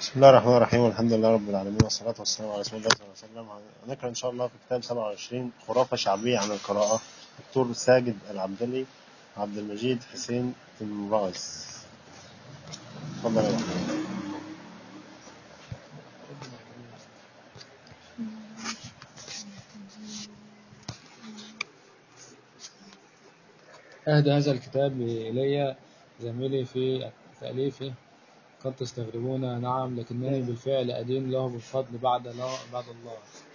بسم الله الرحمن الرحيم والحمد لله رب العالمين والصلاة والسلام على رسول الله صلى الله عليه وسلم هنقرأ إن شاء الله في كتاب 27 خرافة شعبية عن القراءة دكتور ساجد العبدلي عبد المجيد حسين المراغس تفضل يا محمد أهدى هذا الكتاب إلي زميلي في تأليفه قد تستغربون نعم لكنني بالفعل أدين له بالفضل بعد لا بعد الله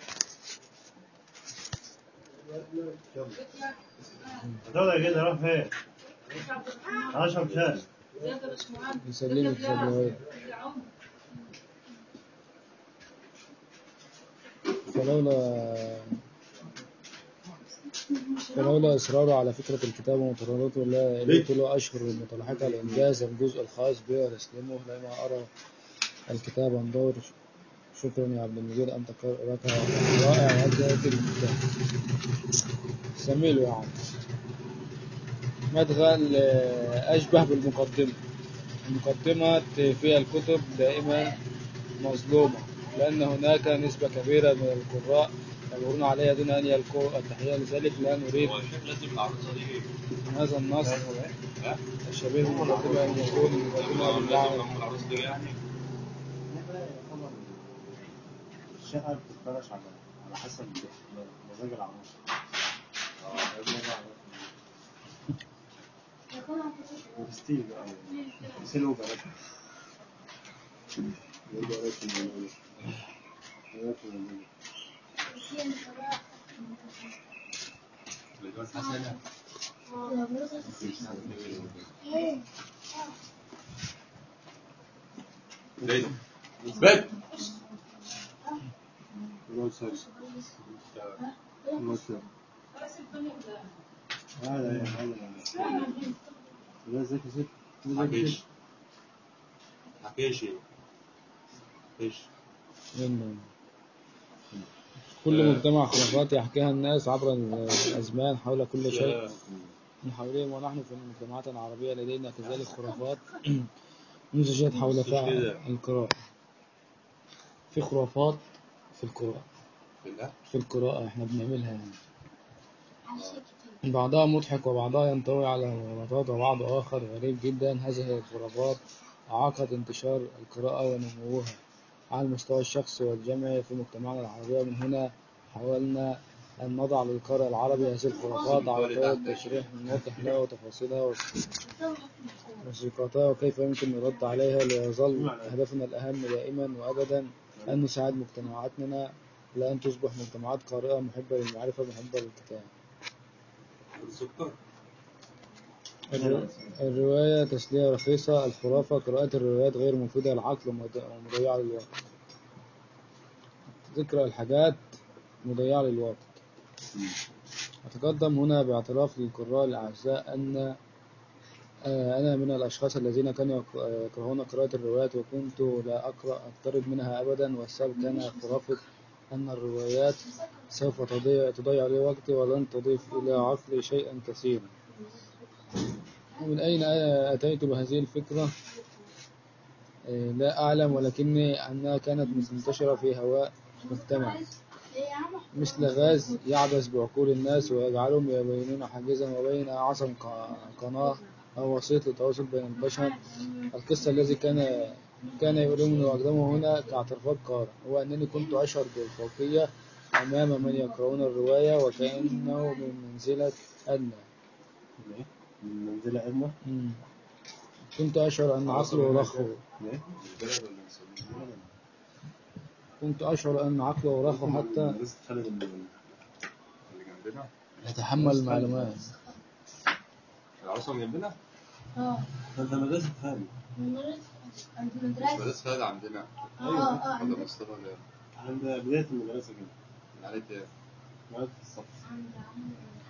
هتقعد كده روح فين؟ اشرب شاي يسلمك فضله فلولا فلولا إصراره على فكرة الكتاب ومطالبته لا إليه طول أشهر متلاحقة لإنجاز الجزء الخاص به وتسليمه لما أرى الكتاب انظر شكرا يا عبد المجيد أنت قراءتك رائع هذا الكتاب سميله يا عم مدخل آه، أشبه بالمقدمة المقدمة في الكتب دائما مظلومة لأن هناك نسبة كبيرة من القراء يمرون عليها دون أن يلقوا التحية لذلك لا نريد لازم العروسه دي من هذا النص الشبيه بالمقدمة أن يكون المقدمة بالدعوة العروسه دي يعني الشقة بتختلف على على حسب مزاج العروس ستيل بقى سلو بنات الجواز حسنه ليه بيت هذا هذا لا ازيك يا ست حكيش حكيشي حكيش إن كل مجتمع خرافات يحكيها الناس عبر الأزمان حول كل شيء من حولهم ونحن في المجتمعات العربية لدينا كذلك خرافات نسجت حول فعل القراءة في خرافات في القراءة بالله في القراءة احنا بنعملها يعني بعضها مضحك وبعضها ينطوي على غلطات وبعض آخر غريب جدا هذه الخرافات أعاقت انتشار القراءة ونموها على المستوى الشخصي والجمعي في مجتمعنا العربي ومن هنا حاولنا أن نضع للقارئ العربي هذه الخرافات على طريقة تشريح نوضح له تفاصيلها وثقتها وكيف يمكن الرد عليها ليظل هدفنا الأهم دائما وأبدا أن نساعد مجتمعاتنا لأن تصبح مجتمعات قارئة محبة للمعرفة محبة للكتاب السكر الر- الرواية تسلية رخيصة الخرافة قراءة الروايات غير مفيدة للعقل ومض- ومضيعة للوقت ذكر الحاجات مضيعة للوقت أتقدم هنا باعتراف للقراء الأعزاء أن آه، أنا من الأشخاص الذين كانوا يق- يكرهون قراءة الروايات وكنت لا أقرأ أقترب منها أبدا والسبب كان خرافة أن الروايات سوف تضيع, تضيع لي وقتي ولن تضيف إلى عقلي شيئا كثيرا ومن أين أتيت بهذه الفكرة آه، لا أعلم ولكني أنها كانت منتشرة في هواء مجتمع مثل غاز يعبث بعقول الناس ويجعلهم يبينون حاجزا وبين عصم ق- قناة أو وسيط للتواصل بين البشر القصة الذي كان كان يؤلمني وأقدمه هنا كاعترافات قارئ هو أنني كنت أشعر بالفوقية أمام من يقرؤون الرواية وكأنه من منزلة أدنى ليه؟ من منزلة أدنى مم. كنت أشعر أن عقلي ورخه ليه؟ البلد ولا مسلمين كنت أشعر أن عقلي ورخه حتى مدرسة خالد بن الوليد. اللي جنبنا يتحمل المعلومات العروسه من جنبنا اه فأنت مدرسة خالد مدرسة عند مش مدرسة مدرسه خالد عندنا اه اه ولا عند مصطفى ده عند بداية المدرسة كده من عليه ايه قعدت في الصف عند عم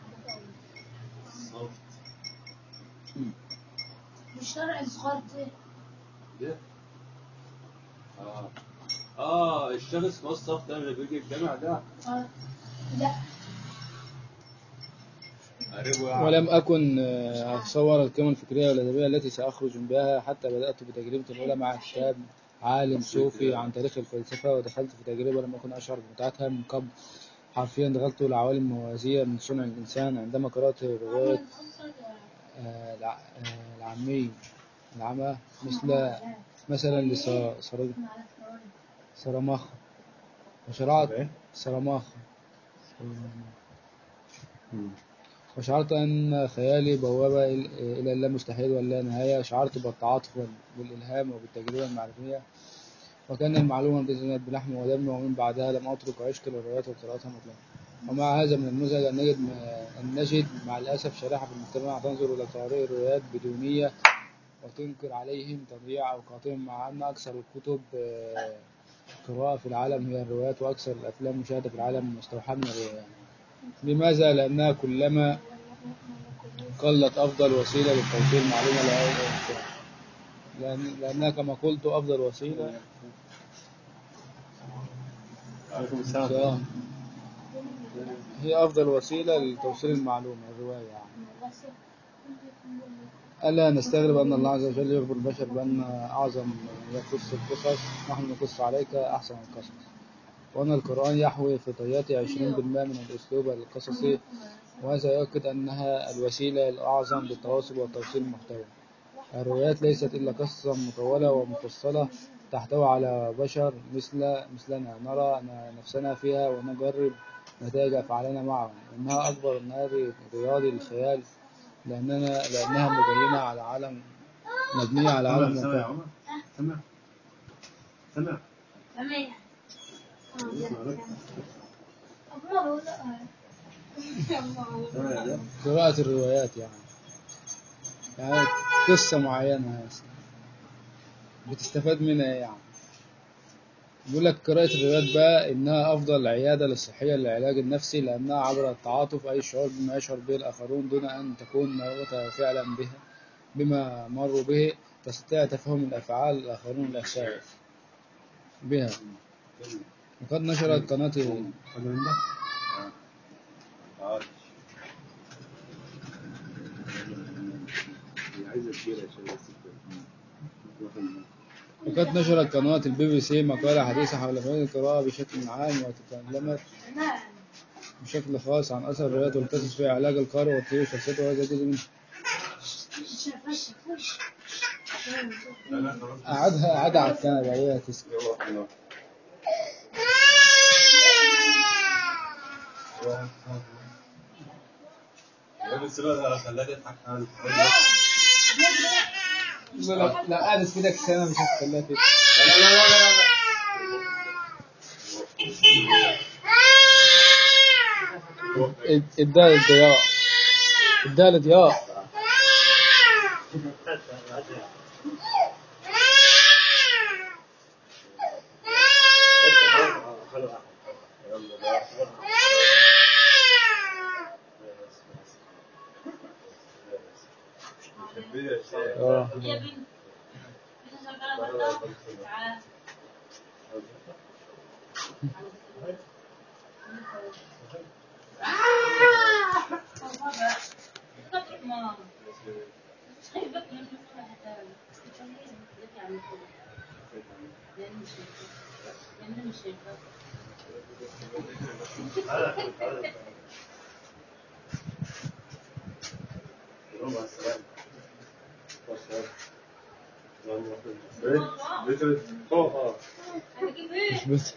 الصف مش شرع الصغار ده ده اه اه الشخص في الصف ده اللي بيجي الجامع ده اه لا قريبه يعني ولم أكن آه، أتصور القيمة الفكرية والأدبية التي سأخرج بها حتى بدأت بتجربتي الأولى مع كتاب عالم صوفي عن تاريخ الفلسفة ودخلت في تجربة لم أكن أشعر بمتعتها من قبل حرفيا دخلت لعوالم موازية من صنع الإنسان عندما قرأت رواية آه، الع- آه، العامي العمى مثل مثلا لسرماخ وشرعت إيه؟ سرماخ وشعرت أن خيالي بوابة إل- إلى اللامستحيل واللا نهاية شعرت بالتعاطف وال- والإلهام وبالتجربة المعرفية وكان المعلومة امتزجت بلحم ودم ومن بعدها لم أترك عشق الروايات وقراءتها مطلقا ومع هذا من المزعج أن نجد أن نجد مع الأسف شريحة في المجتمع تنظر إلى قارئي الروايات بدونية وتنكر عليهم تضييع أوقاتهم مع أن أكثر الكتب آه، قراءة في العالم هي الروايات وأكثر الأفلام مشاهدة في العالم مستوحاة من الروايات لماذا؟ لأنها كلما قلت أفضل وسيلة للتوصيل معلومة لهذا الإنسان لأن لأنها كما قلت أفضل وسيلة عليكم السلام سواء هي أفضل وسيلة لتوصيل المعلومة الرواية يعني. ألا نستغرب أن الله عز وجل يخبر البشر بأن أعظم يقص القصص نحن نقص عليك أحسن القصص وأن القرآن يحوي في طياته 20% من الأسلوب القصصي وهذا يؤكد أنها الوسيلة الأعظم للتواصل وتوصيل المحتوى الروايات ليست إلا قصة مطولة ومفصلة تحتوي على بشر مثل مثلنا نرى نفسنا فيها ونجرب نتائج أفعالنا معهم إنها أكبر نار رياضي للخيال لأننا لأنها مبينة على عالم مبنية على سمع عالم سمع يا واقعي عمر سمع سمع سميع اسمع لك أبوه سمع يا ده قراءة الروايات يعني يعني قصة معينة مثلا بتستفاد منها إيه يعني بيقول لك قراءة الروايات بقى إنها أفضل عيادة للصحية للعلاج النفسي لأنها عبر التعاطف أي شعور بما يشعر به الآخرون دون أن تكون مربوطة فعلا به بما مروا به تستطيع تفهم الأفعال الآخرون الإحساس بها وقد نشرت قناة حاجة من ده عايزة كبيرة عشان بس وقد نشرت قناة البي بي سي مقالة حديثة حول فن القراءة بشكل عام وتكلمت بشكل خاص عن أثر الروايات والقصص في علاج القارئ والتطوير شخصيته وهذا جزء من أعدها أعدها على الكنبة هي تسكت بس بقى خلاها تضحك لا لا لا قعدت في ايدك سنة مش هتخليها تضحك. لا لا لا لا لا اد- اداها للضياء اداها لضياء اه يا بنت انت شغاله برضه تعال مش بس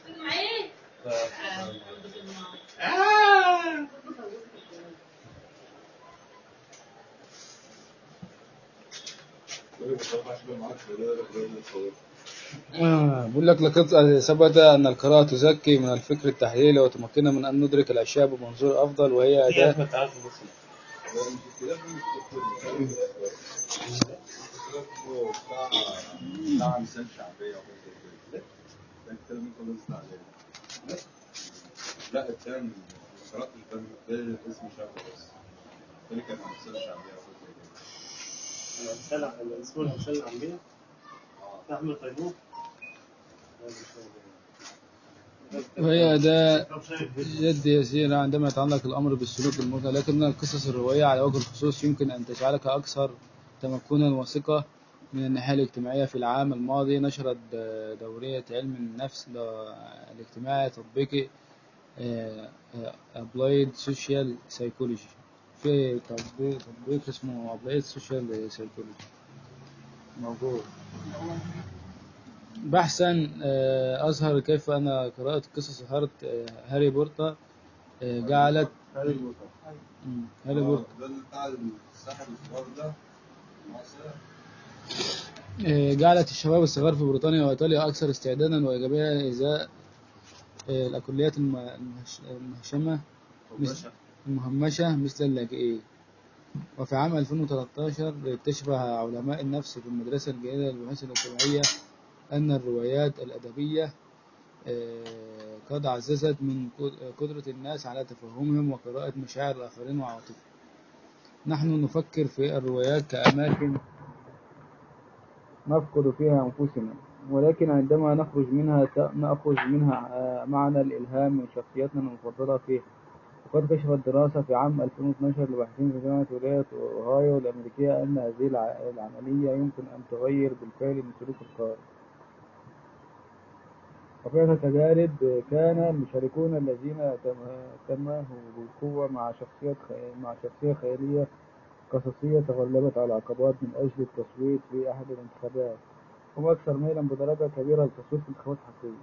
آه، بقول لك لقد ثبت أن القراءة تزكي من الفكر التحليلي وتمكننا من أن ندرك الأشياء بمنظور أفضل وهي أداة بتاع مثال شعبية وحاجات زي كده. ده الكلام اللي كنا بنسمع عليه. لا التاني قرأت التاني ده اسم شعبي بس التاني كان مثال شعبية وحاجات زي كده. اسمه المشال العمية أحمد طيبوب وهي أداة جد يسيرة عندما يتعلق الأمر بالسلوك المرضى لكن من القصص الروائية على وجه الخصوص يمكن أن تجعلك أكثر تمكنا وثقة من الناحية الاجتماعية في العام الماضي نشرت د- دورية علم النفس د- الاجتماعي تطبيقي آه، آه، Applied Social Psychology في تطبيق تطبيق اسمه Applied Social Psychology موجود بحثا آه، أظهر كيف أن قراءة قصص هارت آه، هاري بوتر آه، جعلت هاري بوتر مم، هاري بوتر ده اللي بتاع الساحر الصغير ده عصا. آه، جعلت الشباب الصغار في بريطانيا وإيطاليا أكثر استعدادا وإيجابية إزاء آه، الأقليات الم- المهش- المهشمة مثل المهمشة مثل اللاجئين وفي عام 2013 اكتشف علماء النفس في المدرسة الجديدة للبحوث الاجتماعية أن الروايات الأدبية آه، قد عززت من قد- قدرة الناس على تفهمهم وقراءة مشاعر الآخرين وعواطفهم نحن نفكر في الروايات كأماكن نفقد فيها أنفسنا ولكن عندما نخرج منها ت- نأخذ منها آه، معنى الإلهام من شخصيتنا المفضلة فيها وقد كشفت دراسة في عام 2012 لباحثين في جامعة ولاية أوهايو الأمريكية أن هذه الع- العملية يمكن أن تغير بالفعل من سلوك القارئ وفي التجارب كان المشاركون الذين تم- تماهوا بالقوة مع شخصية خي- مع شخصية خيالية قصصية تغلبت على العقبات من أجل التصويت في أحد الانتخابات هم أكثر ميلا بدرجة كبيرة للتصويت في انتخابات حقيقية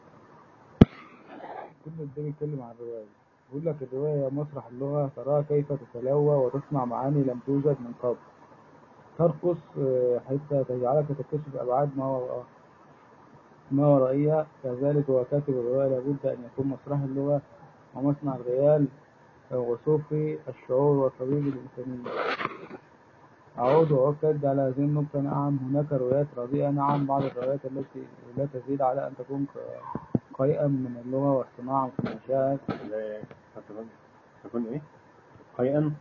كل ده بيتكلم عن الرواية بيقول لك الرواية مسرح اللغة تراها كيف تتلوى وتصنع معاني لم توجد من قبل ترقص آه، حتى تجعلك تكتشف أبعاد ما وراءها ما ورائية كذلك هو كاتب الرواية لابد أن يكون مسرح اللغة ومصنع الخيال وصوفي الشعور وطبيب الإنسانية أعود وأؤكد على هذه النقطة نعم هناك روايات رديئة نعم بعض الروايات التي لا تزيد على أن تكون ق- قيئا من اللغة واصطناعا في المشاعر لا، هتكون هتكون ايه؟ قيئا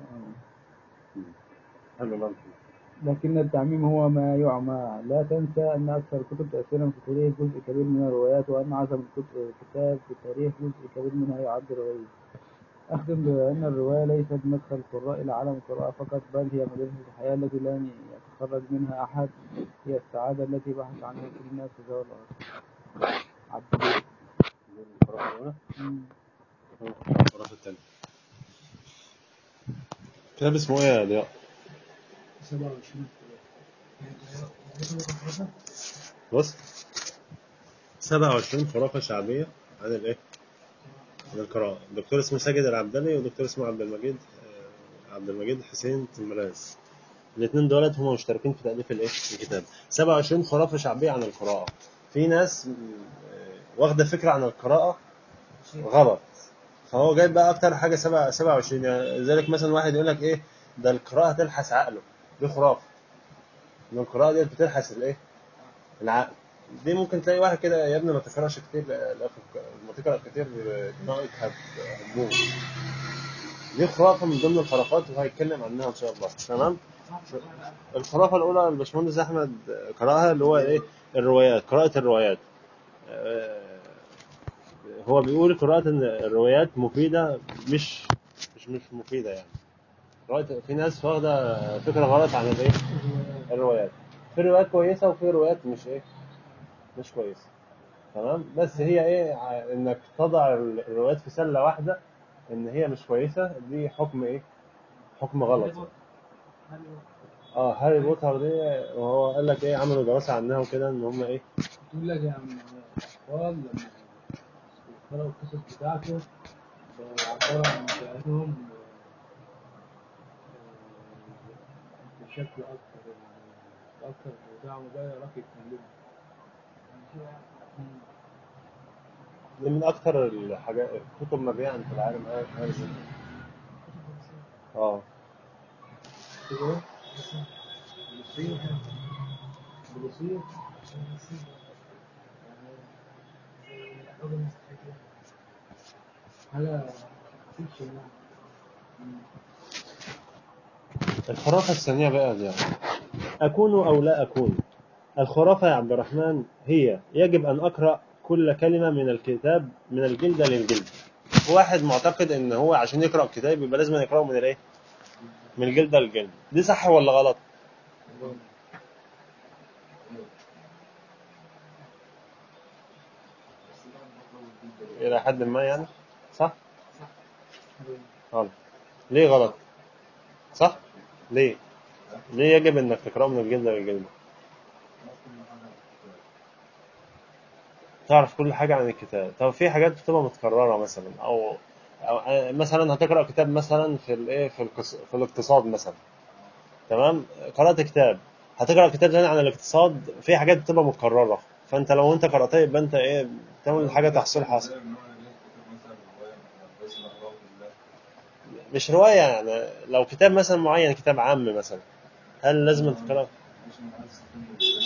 حلو برضه لكن التعميم هو ما يعمى لا تنسى أن أكثر الكتب تأثيرا في التاريخ جزء كبير من الروايات وأن أعظم الكتب- الكتاب في التاريخ جزء كبير منها يعد روائيا أختم بأن الرواية ليست مدخل القراء إلى عالم القراءة فقط بل هي مدرسة الحياة التي لن يتخرج منها أحد هي السعادة التي بحث عنها كل الناس في ذوي الأرض عبد الله. دي الخرافة الأولى مم. الخرافة الثانية كتاب اسمه ايه يا ضياء؟ 27 بص 27 خرافة شعبية عن الايه؟ عن القراءة دكتور اسمه ساجد العبدلي ودكتور اسمه عبد المجيد آه، عبد المجيد حسين تمراز الاثنين دولت هم مشتركين في تأليف الايه؟ الكتاب 27 خرافة شعبية عن القراءة في ناس آه، واخدة فكرة عن القراءة غلط فهو جايب بقى اكتر حاجة 7 27 يعني لذلك مثلا واحد يقول لك ايه ده القراءة تلحس عقله دي خرافة ان القراءة دي بتلحس الايه؟ العقل دي ممكن تلاقي واحد كده يا ابني ما تقراش كتير لا لا، لما تقرا كتير دماغك هت- هتبوظ دي خرافه من ضمن الخرافات وهيتكلم عنها ان شاء الله تمام الخرافه الاولى الباشمهندس احمد قراها اللي هو ايه الروايات قراءه الروايات آه، هو بيقول قراءه الروايات مفيده مش مش مش مفيده يعني قراءة في ناس واخده فكره غلط عن الايه الروايات في روايات كويسه وفي روايات مش ايه مش كويسه تمام بس هي ايه ع- انك تضع ال- الروايات في سله واحده ان هي مش كويسه دي حكم ايه حكم غلط اه هاري بوتر دي وهو قال لك ايه عملوا دراسه عنها وكده ان هم ايه بتقول لك يا عم الأطفال لما يقرأوا القصص بتاعته بيعبروا عن مشاعرهم آه، بشكل أكثر أكثر توزيع وده يراك يتكلموا دي من اكتر الحاجات الكتب مبيعا في العالم هاري هاري بوتر اه كده بلوسية بلوسية حاجة فيكشن يعني الخرافه الثانيه بقى دي اكون او لا اكون الخرافه يا عبد الرحمن هي يجب ان اقرا كل كلمه من الكتاب من الجلده للجلد واحد معتقد ان هو عشان يقرا كتاب يبقى لازم يقراه من الايه من الجلده للجلد دي صح ولا غلط إلى حد ما يعني صح؟ غلط ليه غلط؟ صح؟ ليه؟ ليه يجب إنك تقرأه من الجلدة للجلدة؟ تعرف كل حاجة عن الكتاب طب في حاجات بتبقى متكررة مثلا أو, أو آه، مثلا هتقرأ كتاب مثلا في الإيه في, القص... في الاقتصاد مثلا تمام قرأت كتاب هتقرأ كتاب تاني عن الاقتصاد في حاجات بتبقى متكررة فأنت لو أنت قرأتها يبقى أنت إيه بتعمل حاجة تحصيل حاصل زي النوع اللي كتب مثلا رواية بس نقرأه بالله مش رواية يعني لو كتاب مثلا معين كتاب عام مثلا هل لازم تقرأ مش من عايز تكون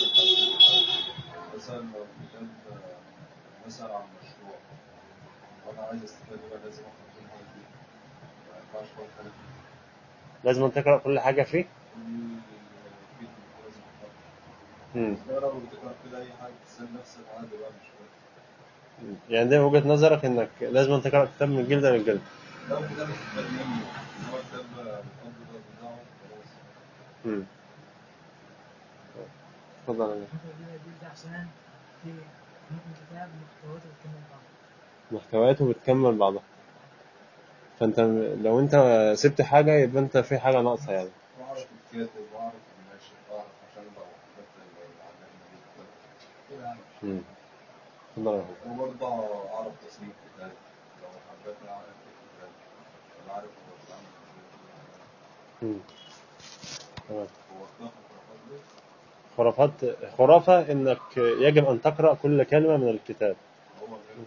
مثلا لو كتاب مثلا عن مشروع وانا عايز استفاد بقى لازم اخد كل حاجه فيه ما ينفعش اخد حاجه فيه لازم تقرأ كل حاجة فيه كل فيه لازم اخدها مم. تقرا وتقرا كده اي حاجه تسال نفسك عادي بقى مش فاهم يعني ده وجهة نظرك إنك لازم تقرأ كتاب من الجلدة للجلدة لو كتاب استفاد منه هو كتاب بتقضي الوقت بتاعه خلاص مم. اتفضل يا دي عشان في ممكن كتاب محتوياته بتكمل بعض محتوياته بتكمل بعضها فانت لو انت سبت حاجة يبقى انت في حاجة ناقصة يعني واعرف الكاتب واعرف الناشر واعرف عشان لو حاجات اللي عجبني جدا كده يعني مم. اتفضل يا أخوي. وبرضه أعرف تصميم الكتاب لو حبيت أعرف الكتاب أنا عارف هو بيتعمل إزاي مم. تمام هو خرافات ليه؟ خرافات خرافة انك يجب ان تقرأ كل كلمة من الكتاب هو غير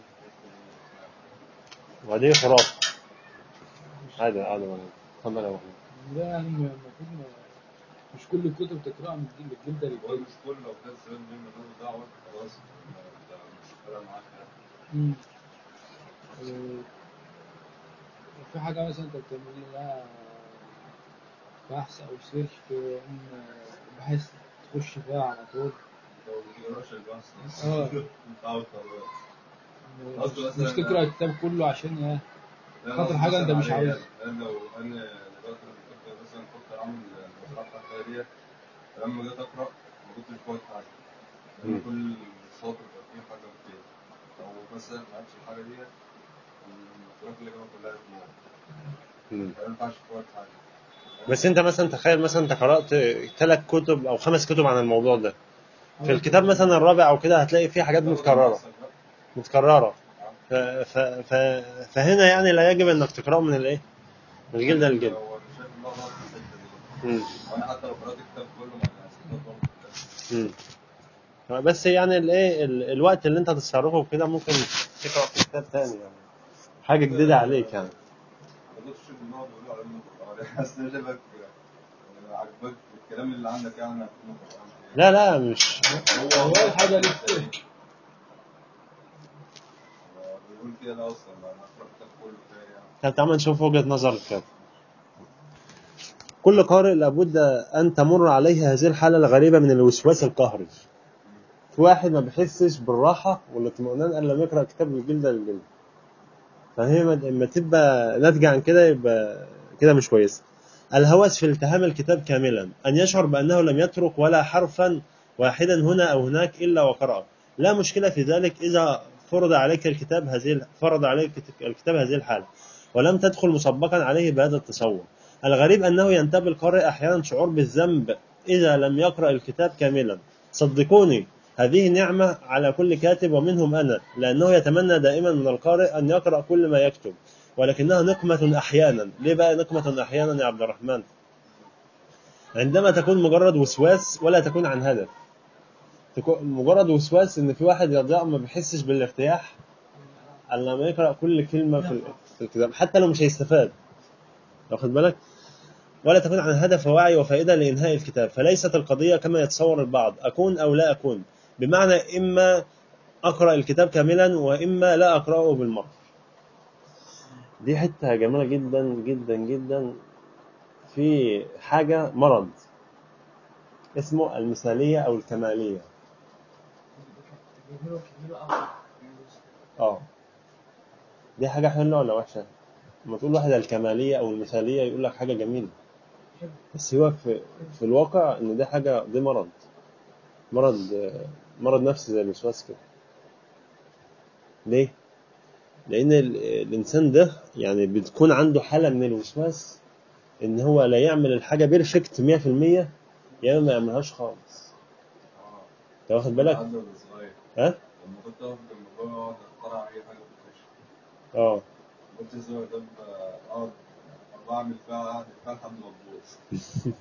ودي خرافة عادي عادي والله. اتفضل يا أخوي. ده يعني المفروض ما- مش كل الكتب تقراها من الجلد الجلدة هو للجلد مش كل لو كان سبب منه ده دعوة خلاص ده مش فارق معاك يعني. مم. آه، في حاجة مثلا انت بتعمل لها بحث أو سيرش في بحيث تخش فيها على طول لو ما بتقراش البحث آه. أنت عاوز خلاص مش, قصده مش مثلا- تقرا الكتاب كله عشان ايه لا، خاطر قصدي حاجة أنت مثلا مش عليا عاوزها. يعني. أنا لو أنا دلوقتي لما كنت مثلا كنت أعمل المزرعة بتاعتي ديت لما جيت أقرأ ما كنتش فاهم حاجة لأن مم. كل سطر بيبقى فيه حاجة مفيدة لو مثلا ما عرفتش الحاجة ديت المصطلحات اللي جابها كلها دماغ مم. ما ينفعش فوت حاجة بس انت مثلا تخيل مثلا انت قرأت ثلاث كتب او خمس كتب عن الموضوع ده في الكتاب مثلا الرابع او كده هتلاقي فيه حاجات متكررة متكررة ف... ف... ف... فهنا يعني لا يجب انك تقرأه من الايه؟ من الجلدة للجلدة هو أنا شايف إن هو غلط في الحتة دي مم. وأنا حتى لو قرأت الكتاب كله ما أنا هستفاد برضه في الآخر. مم. بس يعني الايه ال- الوقت اللي انت هتصرفه كده ممكن تقرا في كتاب تاني يعني حاجه جديده عليك يعني ما كنتش شوف إن هو بيقولوا عليه القرآن حاسس إن أنا شايفك آه، عاجبك الكلام اللي عندك يعني هتكون القرآن لا لا مش هو الحاجة دي هو بيقول كده أصلا ما أنا هقرأ الكتاب كله كفاية يعني طب تعالى نشوف وجهه نظر الكاتب كل قارئ لابد ان تمر عليه هذه الحاله الغريبه من الوسواس القهري في واحد ما بيحسش بالراحه والاطمئنان الا لما يقرا كتاب من الجلده للجلده فهي لما تبقى ناتجه عن كده يبقى كده مش كويسه الهوس في التهام الكتاب كاملا أن يشعر بأنه لم يترك ولا حرفا واحدا هنا أو هناك إلا وقرأه لا مشكلة في ذلك إذا فرض عليك الكتاب هذه فرض عليك الكتاب هذه الحالة ولم تدخل مسبقا عليه بهذا التصور الغريب أنه ينتابه القارئ أحيانا شعور بالذنب إذا لم يقرأ الكتاب كاملا صدقوني هذه نعمة على كل كاتب ومنهم أنا لأنه يتمنى دائما من القارئ أن يقرأ كل ما يكتب ولكنها نقمة أحيانا ليه بقى نقمة أحيانا يا عبد الرحمن عندما تكون مجرد وسواس ولا تكون عن هدف تكون مجرد وسواس ان في واحد يضيع ما بيحسش بالارتياح الا لما يقرا كل كلمه في في الكتاب حتى لو مش هيستفاد واخد بالك ولا تكون عن هدف ووعي وفائده لانهاء الكتاب فليست القضيه كما يتصور البعض اكون او لا اكون بمعنى اما اقرا الكتاب كاملا واما لا اقراه بالمره دي حته جميله جدا جدا جدا في حاجه مرض اسمه المثاليه او الكماليه بيعملوا بيعملوا أفضل اه دي حاجة حلوة ولا وحشة؟ لما تقول واحد الكمالية أو المثالية يقول لك حاجة جميلة بس هو في, في الواقع إن دي حاجة دي مرض مرض مرض نفسي زي الوسواس كده ليه؟ لأن ال- الإنسان ده يعني بتكون عنده حالة من الوسواس إن هو لا يعمل الحاجة بيرفكت 100% يا إما ما يعملهاش خالص أنت واخد بالك؟ عندي وانا صغير ها؟ لما كنت اقف جنب بابا اقعد اخترع اي حاجه في الكشف اه كنت صغير ده بقى اقعد بعمل فيها اعمل فيها لحد ما تبوظ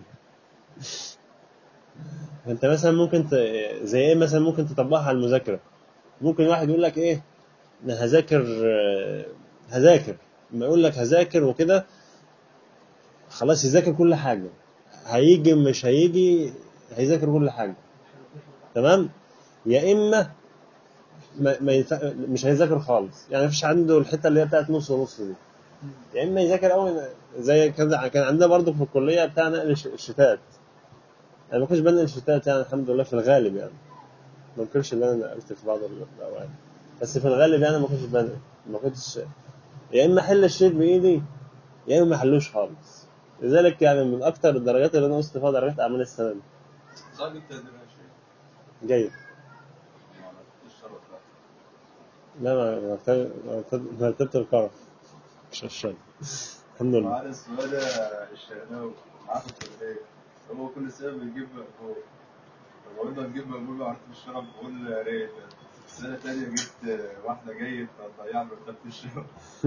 فانت مثلا ممكن ت... زي ايه مثلا ممكن تطبقها على المذاكره ممكن واحد يقول لك ايه انا هذاكر آه، هذاكر لما يقول لك هذاكر وكده خلاص يذاكر كل حاجه هيجي مش هيجي هيذاكر كل حاجه تمام يا اما ما ما يف... مش هيذاكر خالص يعني مفيش عنده الحته اللي هي بتاعت نص ونص دي يا اما يذاكر قوي زي كذا كان عندنا برضه في الكليه بتاع نقل الش- الشتات انا ما كنتش بنقل الشتات يعني الحمد لله في الغالب يعني ما انكرش ان انا نقلت في بعض الاوقات بس في الغالب يعني ما كنتش بنقل ما كنتش يا اما احل الشيت بايدي يا اما ما احلوش خالص لذلك يعني من اكتر الدرجات اللي انا وصلت فيها درجات اعمال السنه دي صار جبت تقدير يا شيخ جيد ما عملتش شرط لا لا ما مرتب- مرتبة الكرم مش الشر الحمد لله معانا السؤال الشهناوي معاه في الكليه هو كل سنه بيجيب مقبول لما قلنا نجيب مقبول ما عرفتش الشرف بقول يا ريت السنه الثانيه جبت واحده جيد فضيعنا مرتبه الشرف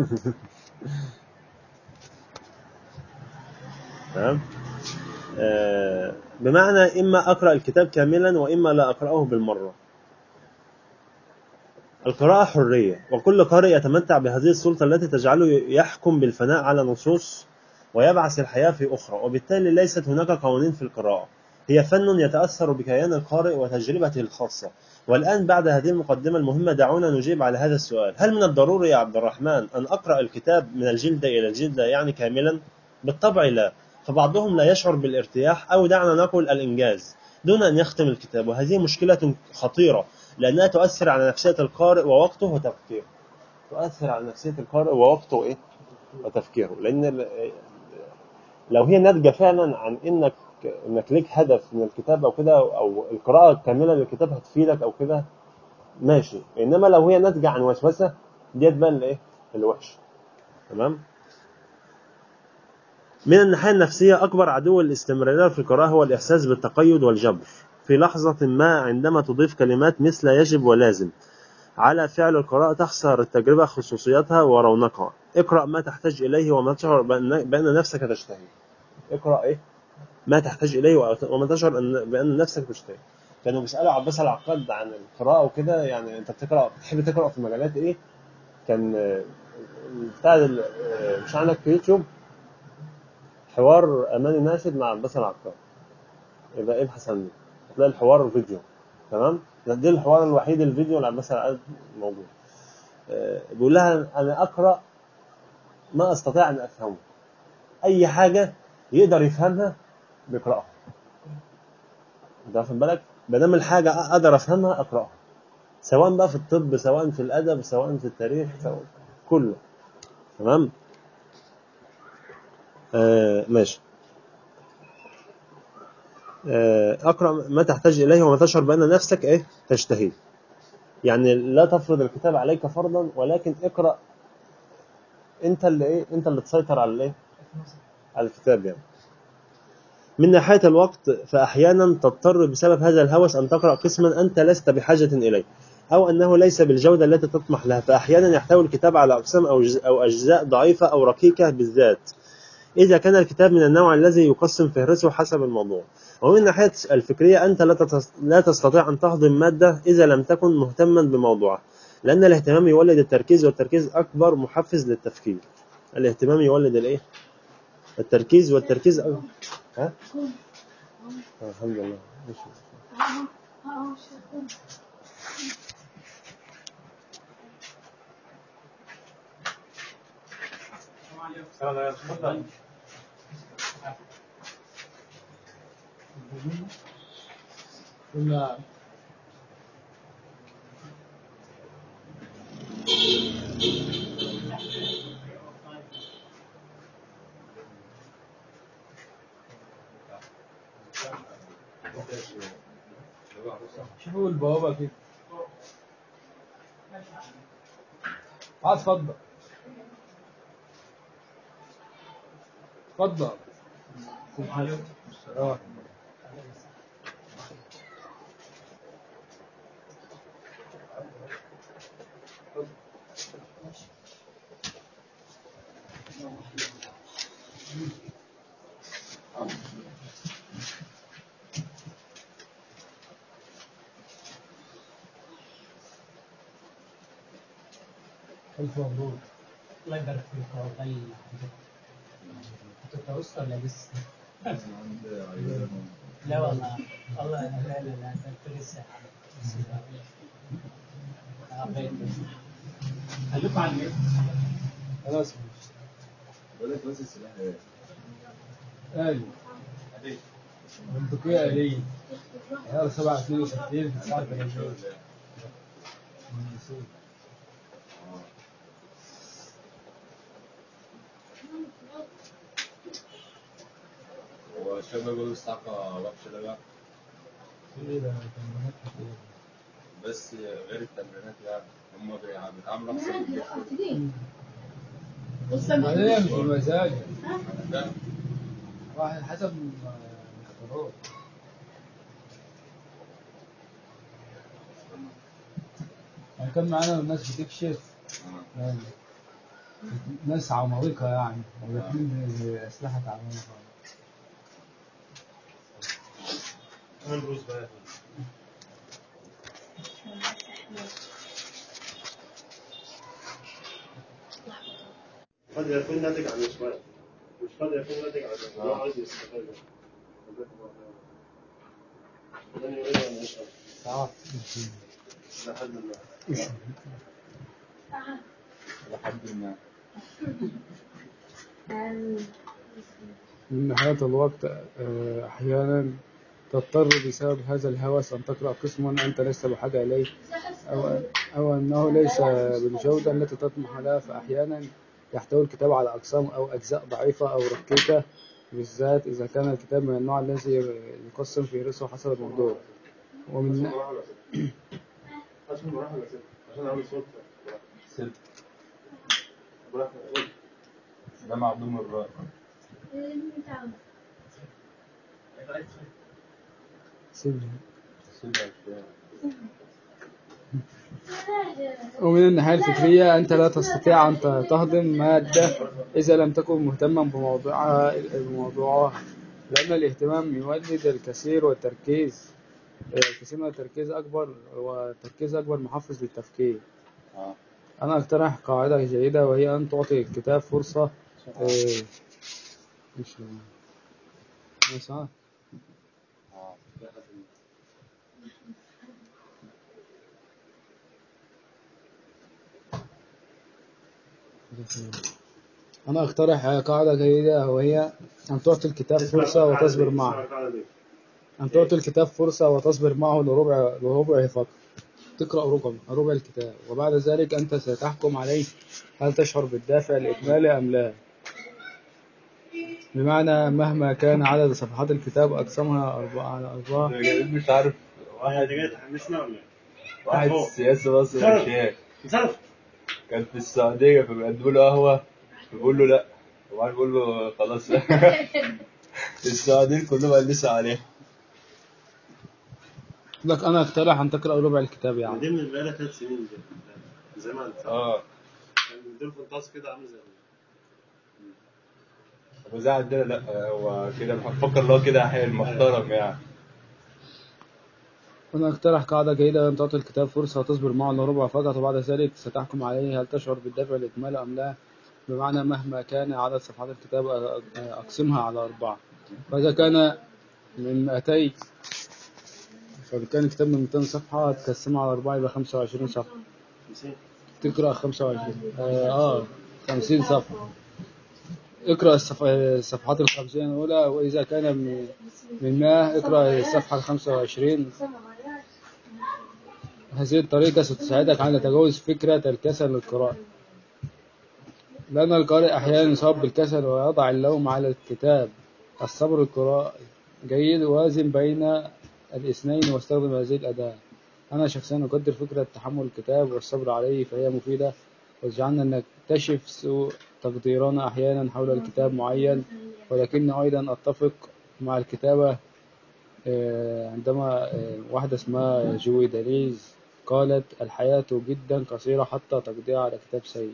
تمام آه، بمعنى إما أقرأ الكتاب كاملا وإما لا أقرأه بالمرة القراءة حرية وكل قارئ يتمتع بهذه السلطة التي تجعله يحكم بالفناء على نصوص ويبعث الحياة في أخرى وبالتالي ليست هناك قوانين في القراءة هي فن يتأثر بكيان القارئ وتجربته الخاصة والآن بعد هذه المقدمة المهمة دعونا نجيب على هذا السؤال هل من الضروري يا عبد الرحمن أن أقرأ الكتاب من الجلدة إلى الجلدة يعني كاملا؟ بالطبع لا فبعضهم لا يشعر بالارتياح أو دعنا نقول الإنجاز دون أن يختم الكتاب وهذه مشكلة خطيرة لأنها تؤثر على نفسية القارئ ووقته وتفكيره تؤثر على نفسية القارئ ووقته إيه؟ وتفكيره لأن ال- لو هي ناتجة فعلا عن إنك إنك ليك هدف من الكتاب أو كده أو القراءة الكاملة للكتاب هتفيدك أو كده ماشي إنما لو هي ناتجة عن وسوسة ديت بقى الإيه؟ الوحش تمام من الناحية النفسية أكبر عدو الاستمرارية في القراءة هو الإحساس بالتقيد والجبر في لحظة ما عندما تضيف كلمات مثل يجب ولازم على فعل القراءة تخسر التجربة خصوصيتها ورونقها اقرأ ما تحتاج إليه وما تشعر بأن, بأن نفسك تشتهي اقرأ إيه ما تحتاج إليه وما تشعر أن بأن نفسك تشتهي كانوا بيسألوا عباس العقاد عن القراءة وكده يعني أنت بتقرأ تحب تقرأ في مجالات إيه كان آه، بتاع ال- آه، مش عندك في يوتيوب حوار أماني ناشد مع عباس العقاد يبقى ابحث عنه هتلاقي الحوار فيديو تمام ده دي الحوار الوحيد الفيديو اللي عباس العقاد موجود آه، بيقول لها انا اقرا ما استطيع ان افهمه اي حاجه يقدر يفهمها بيقراها انت واخد بالك ما دام الحاجه اقدر افهمها اقراها سواء بقى في الطب سواء في الادب سواء في التاريخ سواء كله تمام آه ماشي آه اقرا ما تحتاج اليه وما تشعر بان نفسك ايه تشتهيه يعني لا تفرض الكتاب عليك فرضا ولكن اقرا انت اللي ايه انت اللي تسيطر على الايه على الكتاب يعني من ناحية الوقت فأحيانا تضطر بسبب هذا الهوس أن تقرأ قسما أنت لست بحاجة إليه أو أنه ليس بالجودة التي تطمح لها فأحيانا يحتوي الكتاب على أقسام أو جز- أو أجزاء ضعيفة أو ركيكة بالذات إذا كان الكتاب من النوع الذي يقسم فهرسه حسب الموضوع ومن الناحية الفكرية أنت لا تتس- لا تستطيع أن تهضم مادة إذا لم تكن مهتما بموضوعها لأن الاهتمام يولد التركيز والتركيز أكبر محفز للتفكير الاهتمام يولد الإيه؟ التركيز والتركيز أكبر ها؟ آه، الحمد لله ماشي. كنا شوفوا البوابة كده عاد اتفضل اتفضل اه ألف مبروك الله يبارك فيك والله تتوسط ولا لسه؟ أنا عندي عيال لا والله والله لا لا لا لا انت لسه عبيت خليكم على النت خلاص بقول لك بس السلاح ايه؟ ايوه عليك منطقية آلية عيار سبعة اثنين وستين في الساعة 30 هو الشباب بيقولوا الصعقة وحشة ده بقى ايه ده تمرينات كتير بس غير التمرينات يعني هم بيع- بيتعاملوا أحسن من كده بعدين مش بمزاج أنا فاهم واحد حسب القرار يعني كان معانا ناس بتكشف آه. يعني ناس عمالقة يعني وداخلين بأسلحة تعبانة خالص كمان روز بقى قد يكون ناتج عن السؤال مش قد يكون ناتج عن هو عايز يستفاد من يريد أن يسأل صعب لحد ما لحد ما من نهاية الوقت آه، أحيانا تضطر بسبب هذا الهوس أن تقرأ قسما أنت لست بحاجة إليه أو, أو أنه ليس بالجودة التي تطمح لها فأحيانا يحتوي الكتاب على أقسام أو أجزاء ضعيفة أو ركيكة بالذات إذا كان الكتاب من النوع الذي يقسم فهرسه حسب الموضوع ومن أسمع مراحل يا ست عشان أعمل صوت ست مراحل ده معدوم الرأي سيبني. سيبها شوية ومن الناحية الفكرية أنت لا تستطيع أن تهضم مادة إذا لم تكن مهتما بموضوعها بموضوعها لأن الاهتمام يولد الكثير والتركيز الكثير من التركيز أكبر والتركيز أكبر محفز للتفكير اه أنا أقترح قاعدة جيدة وهي أن تعطي الكتاب فرصة إيه، مش مش عارف. اه أنا أقترح قاعدة جيدة وهي أن تعطي الكتاب فرصة وتصبر معه أن تعطي الكتاب فرصة وتصبر معه لربع لربع فقط تقرأ ربع ربع الكتاب وبعد ذلك أنت ستحكم عليه هل تشعر بالدافع الإكمالي أم لا بمعنى مهما كان عدد صفحات الكتاب أقسمها أربعة على أربعة مش عارف واحد جاي تحمسنا ولا ايه؟ واحد فوق. سياسي مصري صرف. شيخ صرف كان في السعودية فبيقدموا له قهوة فبيقول له لا وبعدين بيقول له خلاص السعوديين كلهم قلسوا عليه لك أنا أقترح أن تقرأ ربع الكتاب يعني دي من بقالها ثلاث سنين دي زمان اه كان دول فانتاس كده عامل زي ابو زي عندنا لا هو كده بفكر اللي هو كده حلو محترم يعني أنا أقترح قاعدة جيدة أن تعطي الكتاب فرصة وتصبر معه لربع فقط وبعد ذلك ستحكم عليه هل تشعر بالدافع الإكمالي أم لا بمعنى مهما كان عدد صفحات الكتاب أ- أقسمها على أربعة فإذا كان من 200 فإذا كان الكتاب من 200 صفحة تقسمها على أربعة يبقى 25 صفحة تقرأ 25 آه, آه 50 صفحة اقرأ الصف- الصفحات الخمسين الأولى وإذا كان من من 100 اقرأ الصفحة الخمسة وعشرين هذه الطريقة ستساعدك على تجاوز فكرة الكسل للقراءة لأن القارئ أحيانا يصاب بالكسل ويضع اللوم على الكتاب الصبر القراءي جيد وازن بين الاثنين واستخدم هذه الأداة أنا شخصيا أقدر فكرة تحمل الكتاب والصبر عليه فهي مفيدة واجعلنا نكتشف سوء تقديرنا أحيانا حول الكتاب معين ولكني أيضا أتفق مع الكتابة آه، عندما آه، واحدة اسمها جوي داليز قالت الحياة جدا قصيرة حتى تقضيها على كتاب سيء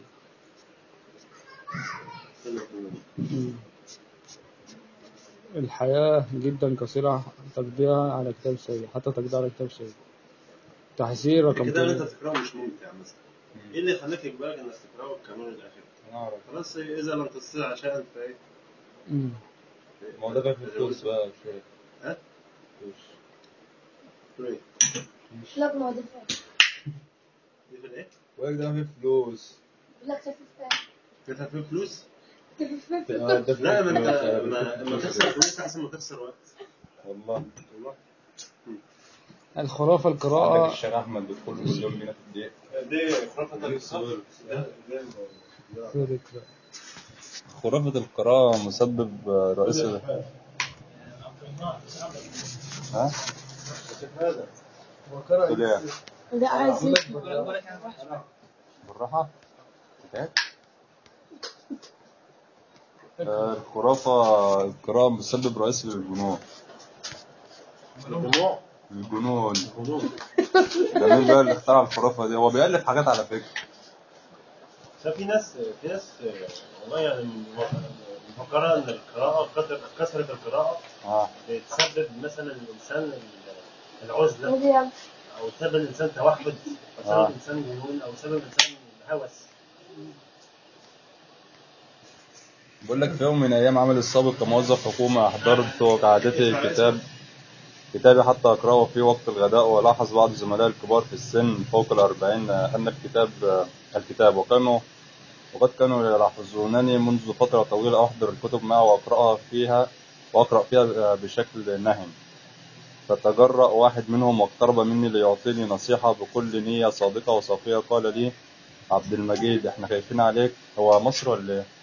الحياة جدا قصيرة تقضيها على كتاب سيء حتى تقضيها على كتاب سيء تحذير رقم الكتاب اللي انت ثمانية. بتقراه مش ممتع مثلا ايه اللي يخليك يجبرك انك تقراه القانون الاخير نعرف خلاص اذا لم تستطيع شيئا فايه مم. ما هو ده بقى في الفلوس بقى شوية ها؟ فلوس ايه لا ما دفع دي في الايه؟ وياك ده فيه فلوس لا خفيف دفع فيه فلوس؟ خفيف آه، ده فيه لا ما انت فلوس. ما ما تخسر فلوس احسن ما تخسر وقت والله والله الخرافة عندك القراءة الشيخ احمد بيدخل كل يوم بينا في الدقيقة دي خرافة دي الخبر ده ده خرافة القراءة مسبب رئيسي ها؟ هذا تقول ايه؟ لا عايز بالراحة هات. آه، الخرافة القراءة مسبب رئيسي للجنون الدموع الجنون الهدوء ده مين بقى اللي اخترع الخرافة دي هو بيألف حاجات على فكرة في ناس في ناس والله يعني مفكرة ان القراءة كثرة كثرة القراءة اه بتسبب مثلا الانسان العزلة مريم او تسبب الانسان توحد او تسبب آه. الانسان جنون او تسبب الانسان هوس بقول لك في يوم من ايام عمل السابق كموظف حكومة احضرت كعادتي كتاب كتابي حتى أقرأه في وقت الغداء ولاحظ بعض زملائي الكبار في السن فوق الأربعين أن الكتاب الكتاب وكانوا وقد كانوا يلاحظونني منذ فترة طويلة أحضر الكتب معه وأقرأها فيها وأقرأ فيها بشكل نهم فتجرأ واحد منهم واقترب مني ليعطيني نصيحة بكل نية صادقة وصافية قال لي عبد المجيد احنا خايفين عليك هو مصر ولا ايه؟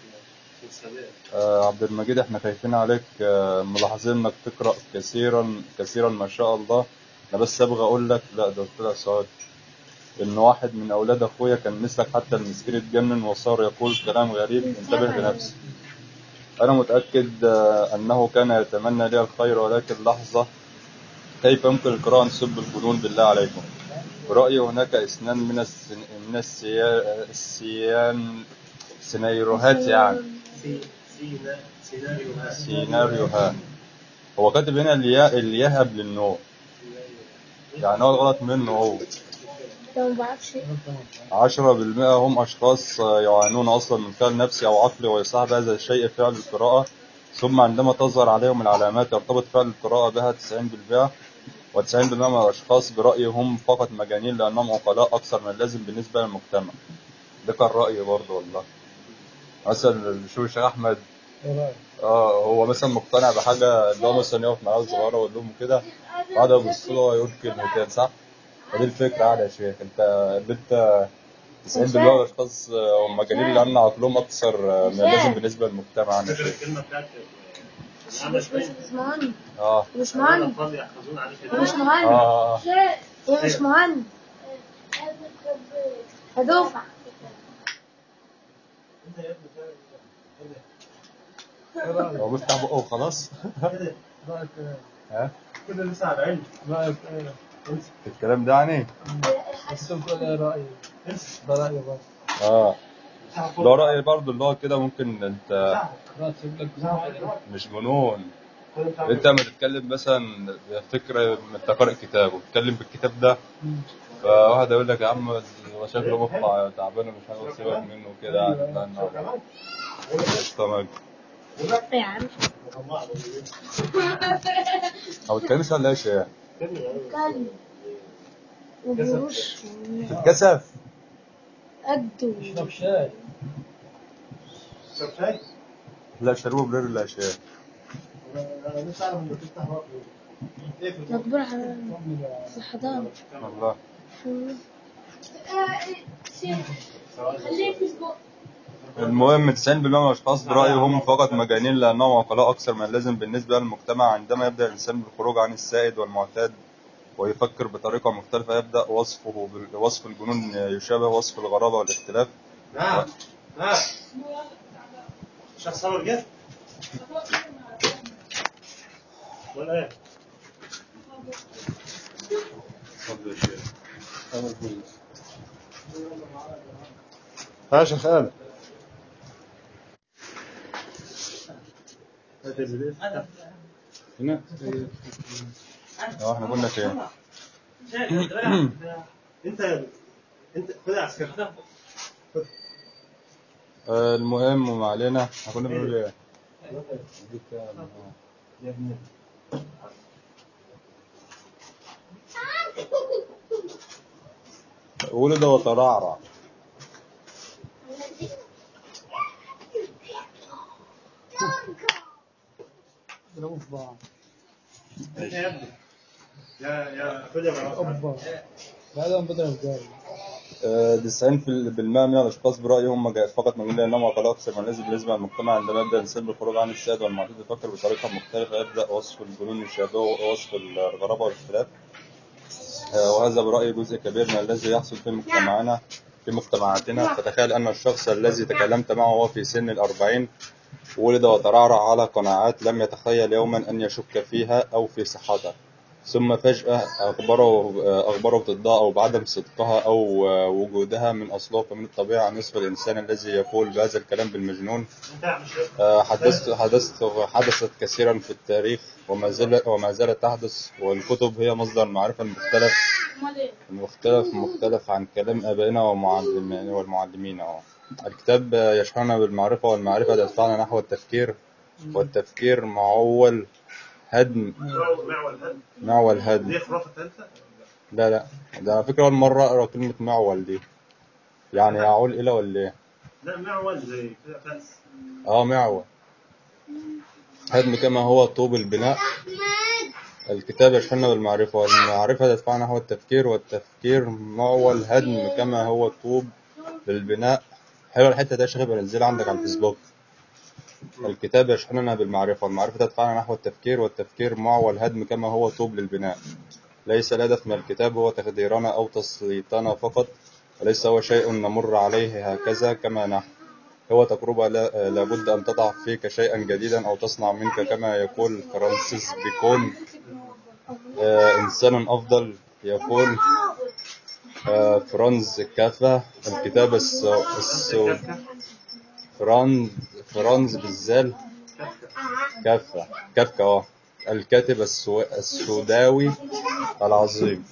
آه عبد المجيد احنا خايفين عليك آه ملاحظين انك تقرأ كثيرا كثيرا ما شاء الله انا بس ابغى اقول لك لا ده قلت لها سؤال ان واحد من اولاد اخويا كان مثلك حتى المسكين اتجنن وصار يقول كلام غريب انتبه لنفسك انا متأكد آه انه كان يتمنى لي الخير ولكن لحظة كيف يمكن القراءة أن تسب الجنون بالله عليكم برأيي هناك اثنان من السن... من السيا... السيان سيناريوهات يعني سي- سينا- سيناريو سيناريوهات هو كاتب هنا الياء الياء قبل النور يعني هو غلط منه هو ده ما بعرفش عشرة بالمئة هم أشخاص يعانون أصلا من خلل نفسي أو عقلي ويصاحب هذا الشيء فعل القراءة ثم عندما تظهر عليهم العلامات يرتبط فعل القراءة بها 90% و90% من الأشخاص برأيي هم فقط مجانين لأنهم عقلاء أكثر من اللازم بالنسبة للمجتمع ده كان رأيي برضه والله مثلا شو الشيخ أحمد اه هو مثلا مقتنع بحاجة اللي هو مثلا يقف مع عيال صغيرة ويقول لهم كده بعد يبص له ويقول كلمتين صح؟ فدي الفكرة يعني يا شيخ انت اللي انت 90% من الاشخاص آه، هم مجانين لان عقلهم اكثر آه، من اللازم بالنسبة للمجتمع يعني يا فاكر شيخ الكلمة بتاعت مش مش مش مش مهند اه مش مهند الأطفال يحفظون عليك مش كده مهند اه اه هي مش مهند هدوفع هو بيفتح بقه وخلاص ها كده لسه على العلم رأيك ايه؟ في الكلام ده يعني بس تقول ايه رأيي؟ ده رأيي برضه اه ده رأيي برضه اللي هو كده ممكن انت رأيي تسيب لك جزء مش جنون انت لما تتكلم مثلا بفكرة انت قارئ كتاب وتتكلم بالكتاب ده فواحد يقول لك يا عم هو شكله مقطع تعبان ومش عارف سيبك منه كده يعني لا لا لا يا عم او الكنيسة ولا ايش هي؟ كلب وبروش تتكسف قده اشرب شاي شرب شاي؟ لا شربوا بلير ولا شيء أنا لسه أعرف إنك تفتح بطل إيه في البطل؟ مقبول على في الحضانة والله خليه في البق المهم 90% من الاشخاص برأيي هم فقط مجانين لانهم عقلاء اكثر من اللازم بالنسبة للمجتمع عندما يبدأ الانسان بالخروج عن السائد والمعتاد ويفكر بطريقة مختلفة يبدأ وصفه بال- وصف الجنون يشابه وصف الغرابة والاختلاف نعم نعم شخص صبر جد ولا ايه؟ اتفضل يا شيخ ها يا شيخ آل هات البي دي إف. هنا اه احنا قلنا فين انت انت خد يا عسكري آه، المهم وما علينا احنا كنا بنقول ايه ولد وترعرع ضربوا في بعض انت يا ابني يا يا خد يا براء اوبا بعدهم بضرب جاري آه، 90% بالمئة من الأشخاص برأيهم ما جاء فقط من لأنهم عقلاء أكثر من اللازم بالنسبة للمجتمع عندما يبدأ الإنسان بالخروج عن السائد والمعتاد يفكر بطريقة مختلفة يبدأ وصف الجنون يشابهه وصف الغرابة والاختلاف آه، وهذا برأيي جزء كبير من الذي يحصل في مجتمعنا في مجتمعاتنا فتخيل أن الشخص الذي تكلمت معه وهو في سن الأربعين ولد وترعرع على قناعات لم يتخيل يوما أن يشك فيها أو في صحتها ثم فجأة أخبره أخبره ضدها أو بعدم صدقها أو وجودها من أصله فمن الطبيعي أن يصف الإنسان الذي يقول بهذا الكلام بالمجنون انت يا عم الشيخ آه، حدثت حدثت حدثت كثيرا في التاريخ وما زالت وما زالت تحدث والكتب هي مصدر المعرفة المختلف المختلف مختلف عن كلام آبائنا ومعلمين والمعلمين أهو. الكتاب يشحننا بالمعرفة والمعرفة تدفعنا نحو التفكير والتفكير معول هدم معول هل معول هدم دي خرافه ثالثه لا لا ده على فكرة أول مرة أقرأ كلمة معول دي يعني يعول إلى ولا إيه؟ لا معول زي كده فاس اه معول هدم كما هو طوب البناء الكتاب يشحننا بالمعرفة والمعرفة تدفعنا نحو التفكير والتفكير معول هدم كما هو الطوب للبناء حلوة الحتة ده يا شيخ بنزلها عندك على الفيسبوك الكتاب يشحننا بالمعرفة والمعرفة تدفعنا نحو التفكير والتفكير معول هدم كما هو طوب للبناء ليس الهدف من الكتاب هو تخديرنا أو تسليطنا فقط وليس هو شيء نمر عليه هكذا كما نحن هو تجربة لا- لابد أن تضع فيك شيئا جديدا أو تصنع منك كما يقول فرانسيس بيكون آه، إنسان أفضل يقول آه، فرانز كافا الكتاب السو... السو... فرانز فرانز بالزال كافا كافكا اه الكاتب السو... السوداوي العظيم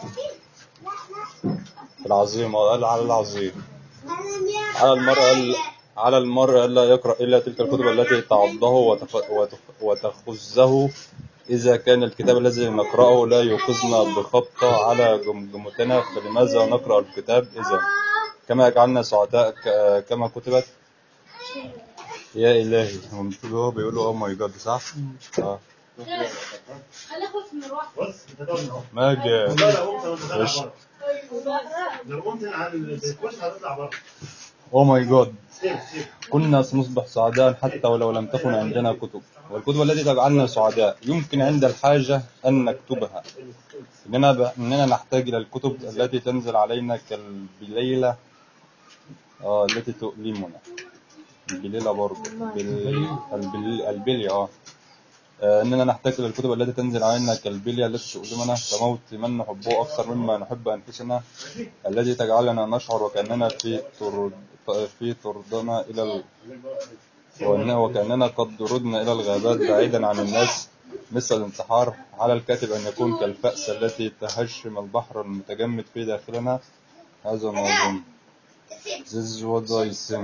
العظيم اه قال على العظيم على المرء ال- على المرء ألا يقرأ إلا تلك الكتب التي تعضه وتخ- وتخ- وتخزه إذا كان الكتاب الذي نقرأه لا يوقظنا بخبطة على جمجمتنا فلماذا نقرأ الكتاب إذا كما يجعلنا سعداء ك- كما كتبت يا إلهي هم هو بيقولوا أوه ماي جاد صح؟ آه خلي اخد من الواحد بص انت تقعد اهو ما جاء والله لو قمت وانت طالع وش؟ بره لو قمت على الكوش هتطلع بره أوه ماي جاد سيب سيب كنا سنصبح سعداء حتى ولو لم تكن عندنا كتب والكتب التي تجعلنا سعداء يمكن عند الحاجة أن نكتبها إننا, ب... إننا نحتاج إلى الكتب التي تنزل علينا كالبليلة آه التي تؤلمنا البليلة برضه بال... البل... البلي آه آه، إننا نحتاج إلى الكتب التي تنزل علينا كالبلية التي تؤلمنا كموت من نحبه أكثر مما نحب أنفسنا التي تجعلنا نشعر وكأننا في طرد في طردنا إلى ال... وإن- وكأننا قد طردنا إلى الغابات بعيدا عن الناس مثل الانتحار على الكاتب أن يكون كالفأس التي تهشم البحر المتجمد في داخلنا هذا ما أظن This is what I think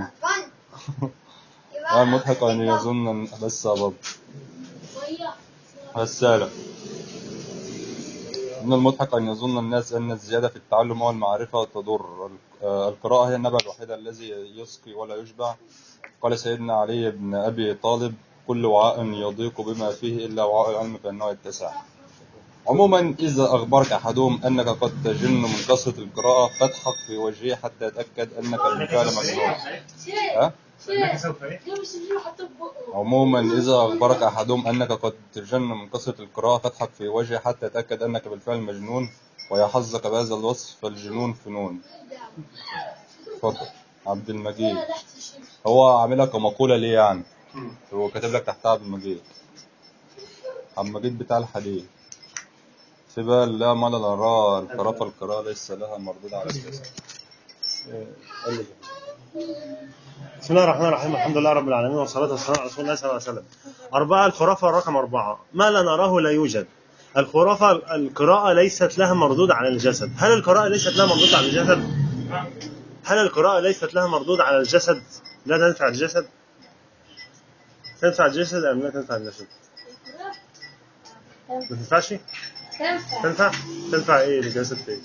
المضحك أن يظن أن- بس يا بابا رسالة من المضحك أن يظن الناس أن الزيادة في التعلم أو المعرفة تضر آه، القراءة هي النبع الوحيد الذي يسقي ولا يشبع قال سيدنا علي بن أبي طالب كل وعاء يضيق بما فيه إلا وعاء العلم فإنه يتسع عموما إذا أخبرك أحدهم أنك قد تجن من كثرة القراءة فاضحك في وجهه حتى يتأكد أنك بالفعل مجنون ها؟ انك سوف ايه؟ جاب السجين وحطه في بقه عموما إذا أخبرك أحدهم أنك قد تجن من كثرة القراءة فاضحك في وجهه حتى يتأكد أنك بالفعل مجنون ويا حظك بهذا الوصف فالجنون فنون اتفضل عبد المجيد هو عاملها كمقولة ليه يعني هو كاتب لك تحتها عبد المجيد عبد المجيد بتاع الحديد سبا لا ملل الراء القراءة القراءة ليس لها مردود على الجسد بسم الله الرحمن الرحيم الحمد لله رب العالمين والصلاة والسلام على رسول الله صلى الله عليه وسلم أربعة الخرافة رقم أربعة ما لا نراه لا يوجد الخرافة القراءة ليست لها مردود على الجسد هل القراءة ليست لها مردود على الجسد هل القراءة ليست لها مردود على الجسد لا تنفع الجسد تنفع الجسد أم لا تنفع الجسد ما تنفعش تنفع تنفع تنفع ايه الجسد في ايه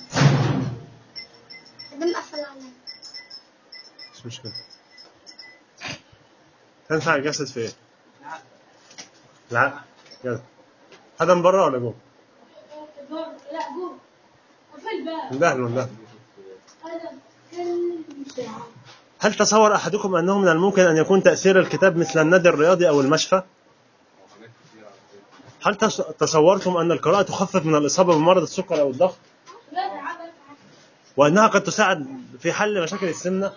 ده مقفل عليا مش مشكلة تنفع الجسد في ايه لا جسد هذا من بره ولا جوه جوه لا جوه قفل الباب اندهلوا اندهلوا هذا كان بتاعه هل تصور أحدكم أنه من الممكن أن يكون تأثير الكتاب مثل النادي الرياضي أو المشفى؟ هل تص- تصورتم أن القراءة تخفف من الإصابة بمرض السكر أو الضغط؟ لا تعال وأنها قد تساعد في حل مشاكل السمنة؟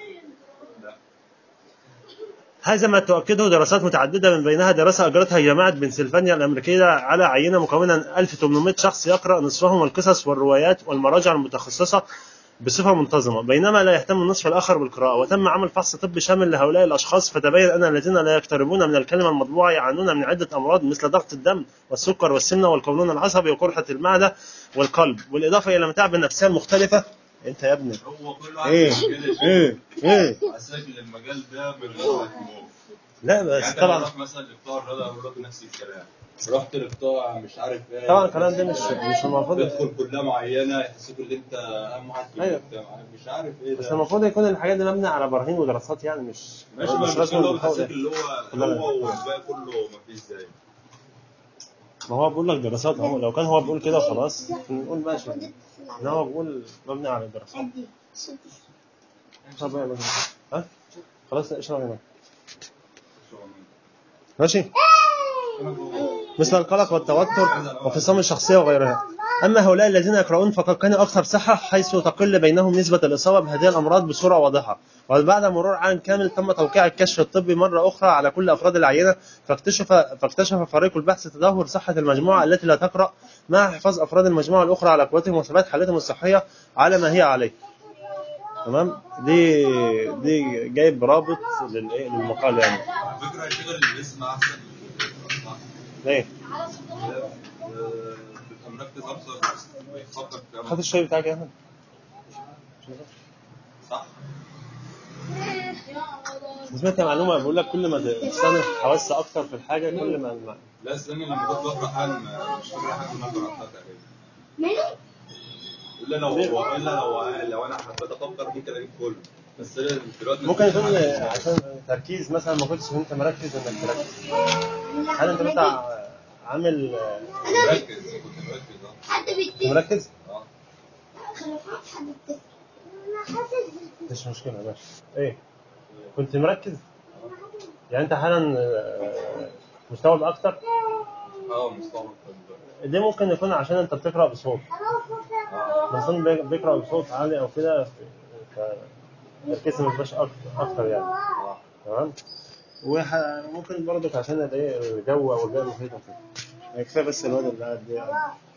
هذا ما تؤكده دراسات متعددة من بينها دراسة أجرتها جامعة بنسلفانيا الأمريكية على عينة مكونة من 1800 شخص يقرأ نصفهم القصص والروايات والمراجع المتخصصة بصفة منتظمة بينما لا يهتم النصف الآخر بالقراءة وتم عمل فحص طبي شامل لهؤلاء الأشخاص فتبين أن الذين لا يقتربون من الكلمة المطبوعة يعانون من عدة أمراض مثل ضغط الدم والسكر والسمنة والقولون العصبي وقرحة المعدة والقلب بالإضافة إلى متاعب النفسية المختلفة أنت يا ابني هو كل واحد إيه كده إيه إيه عساك المجال ده من غير ما يفهموه. لا يعني بس انت طبعا بروح مثلا لقطاع الرياضه اقول لك نفس الكلام رحت لقطاع مش عارف ايه طبعا الكلام ده مش مش المفروض تدخل كليه معينه يحسسوك ان انت اهم واحد في أيوة. المجتمع مش عارف ايه بس ده المفروض يكون الحاجات دي مبنية على براهين ودراسات يعني مش ماشي مش بس رسم اللي هو بالخوف بيحسسك ده. اللي هو هو والباقي كله مفيش زيه ما هو بيقول لك دراسات اهو لو كان هو بيقول كده خلاص نقول ماشي ان هو بيقول مبني على الدراسات طب يلا ها خلاص اشرب هنا ماشي مثل القلق والتوتر وانفصام الشخصية وغيرها أما هؤلاء الذين يقرؤون فقد كانوا أكثر صحة حيث تقل بينهم نسبة الإصابة بهذه الأمراض بصورة واضحة وبعد مرور عام كامل تم توقيع الكشف الطبي مرة أخرى على كل أفراد العينة فاكتشف فاكتشف فريق البحث تدهور صحة المجموعة التي لا تقرأ مع حفاظ أفراد المجموعة الأخرى على قوتهم وثبات حالتهم الصحية على ما هي عليه تمام دي دي جايب رابط للإيه؟ للمقال يعني على فكره الشغل اللي بيسمع احسن من اللي بيقرأ. ليه آه، بيبقى مركز اكتر بيفكر في خد الشاي بتاعك يا أحمد صح سمعت معلومة بيقول لك كل ما تستخدم حواس أكتر في الحاجة كل ما ما- لا استنى لما كنت بقرا حاجه ما- مش فاكر حاجه ما قراتها تقريبا الا لو الا لو لو انا حبيت افكر ممكن اجيب كله بس أنا دلوقتي ممكن يكون عشان تركيز مثلا ما كنتش انت مركز انك تركز هل انت مثلا عامل مركز كنت مركز اه حد كنت بيتي مركز اه حد بيتي انا حاسس مش مشكلة ماشي ايه كنت مركز يعني انت حالا آه، مستوعب اكتر اه مستوعب دي ممكن يكون عشان انت بتقرا بصوت مثلا بي- بيقرا بصوت عالي او كده التركيز ما بيبقاش اكتر اكتر يعني تمام وح- وممكن برضك عشان الايه الجو او البيئه المحيطه كده كفايه بس الواد اللي قاعد دي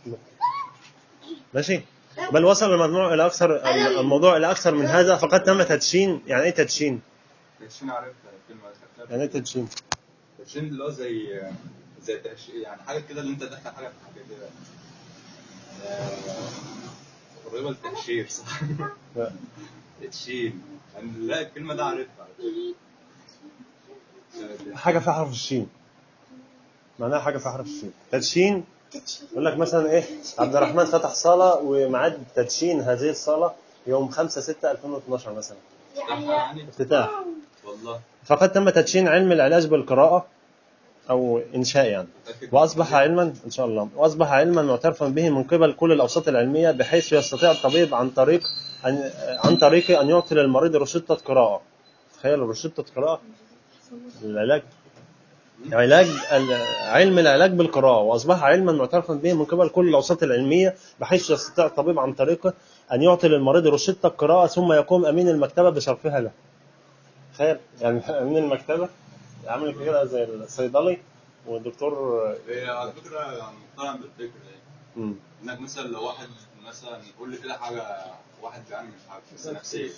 ماشي بل وصل المجموع الى اكثر الموضوع الى اكثر من هذا فقد تم تدشين يعني ايه تدشين؟ تدشين عارفها الكلمه دي. يعني ايه تدشين؟ تدشين اللي هو زي زي تأش... يعني حاجه كده اللي انت داخل حاجه في حاجه كده آه، قريبه للتأشير صح؟ لا. تدشين يعني لا الكلمه دي عارفها حاجه في حرف الشين معناها حاجه في حرف الشين تدشين يقول لك مثلا ايه عبد الرحمن فتح صاله وميعاد تدشين هذه الصاله يوم 5 6 2012 مثلا يعني افتتاح والله فقد تم تدشين علم العلاج بالقراءه او انشاء يعني متأكد واصبح علما ان شاء الله واصبح علما معترفا به من قبل كل الاوساط العلميه بحيث يستطيع الطبيب عن طريق أن عن طريقه ان يعطي للمريض روشته قراءه تخيل روشته قراءه العلاج علاج ال- علم العلاج بالقراءة وأصبح علما معترفا به من قبل كل الأوساط العلمية بحيث يستطيع الطبيب عن طريقه أن يعطي للمريض روشتة القراءة ثم يقوم أمين المكتبة بصرفها له. تخيل يعني أمين المكتبة عامل كده زي الصيدلي والدكتور هي على فكره يعني مقتنع بالفكره دي مم. انك مثلا لو واحد مثلا قول لي كده حاجه واحد بيعاني من حاجه بس نفسيه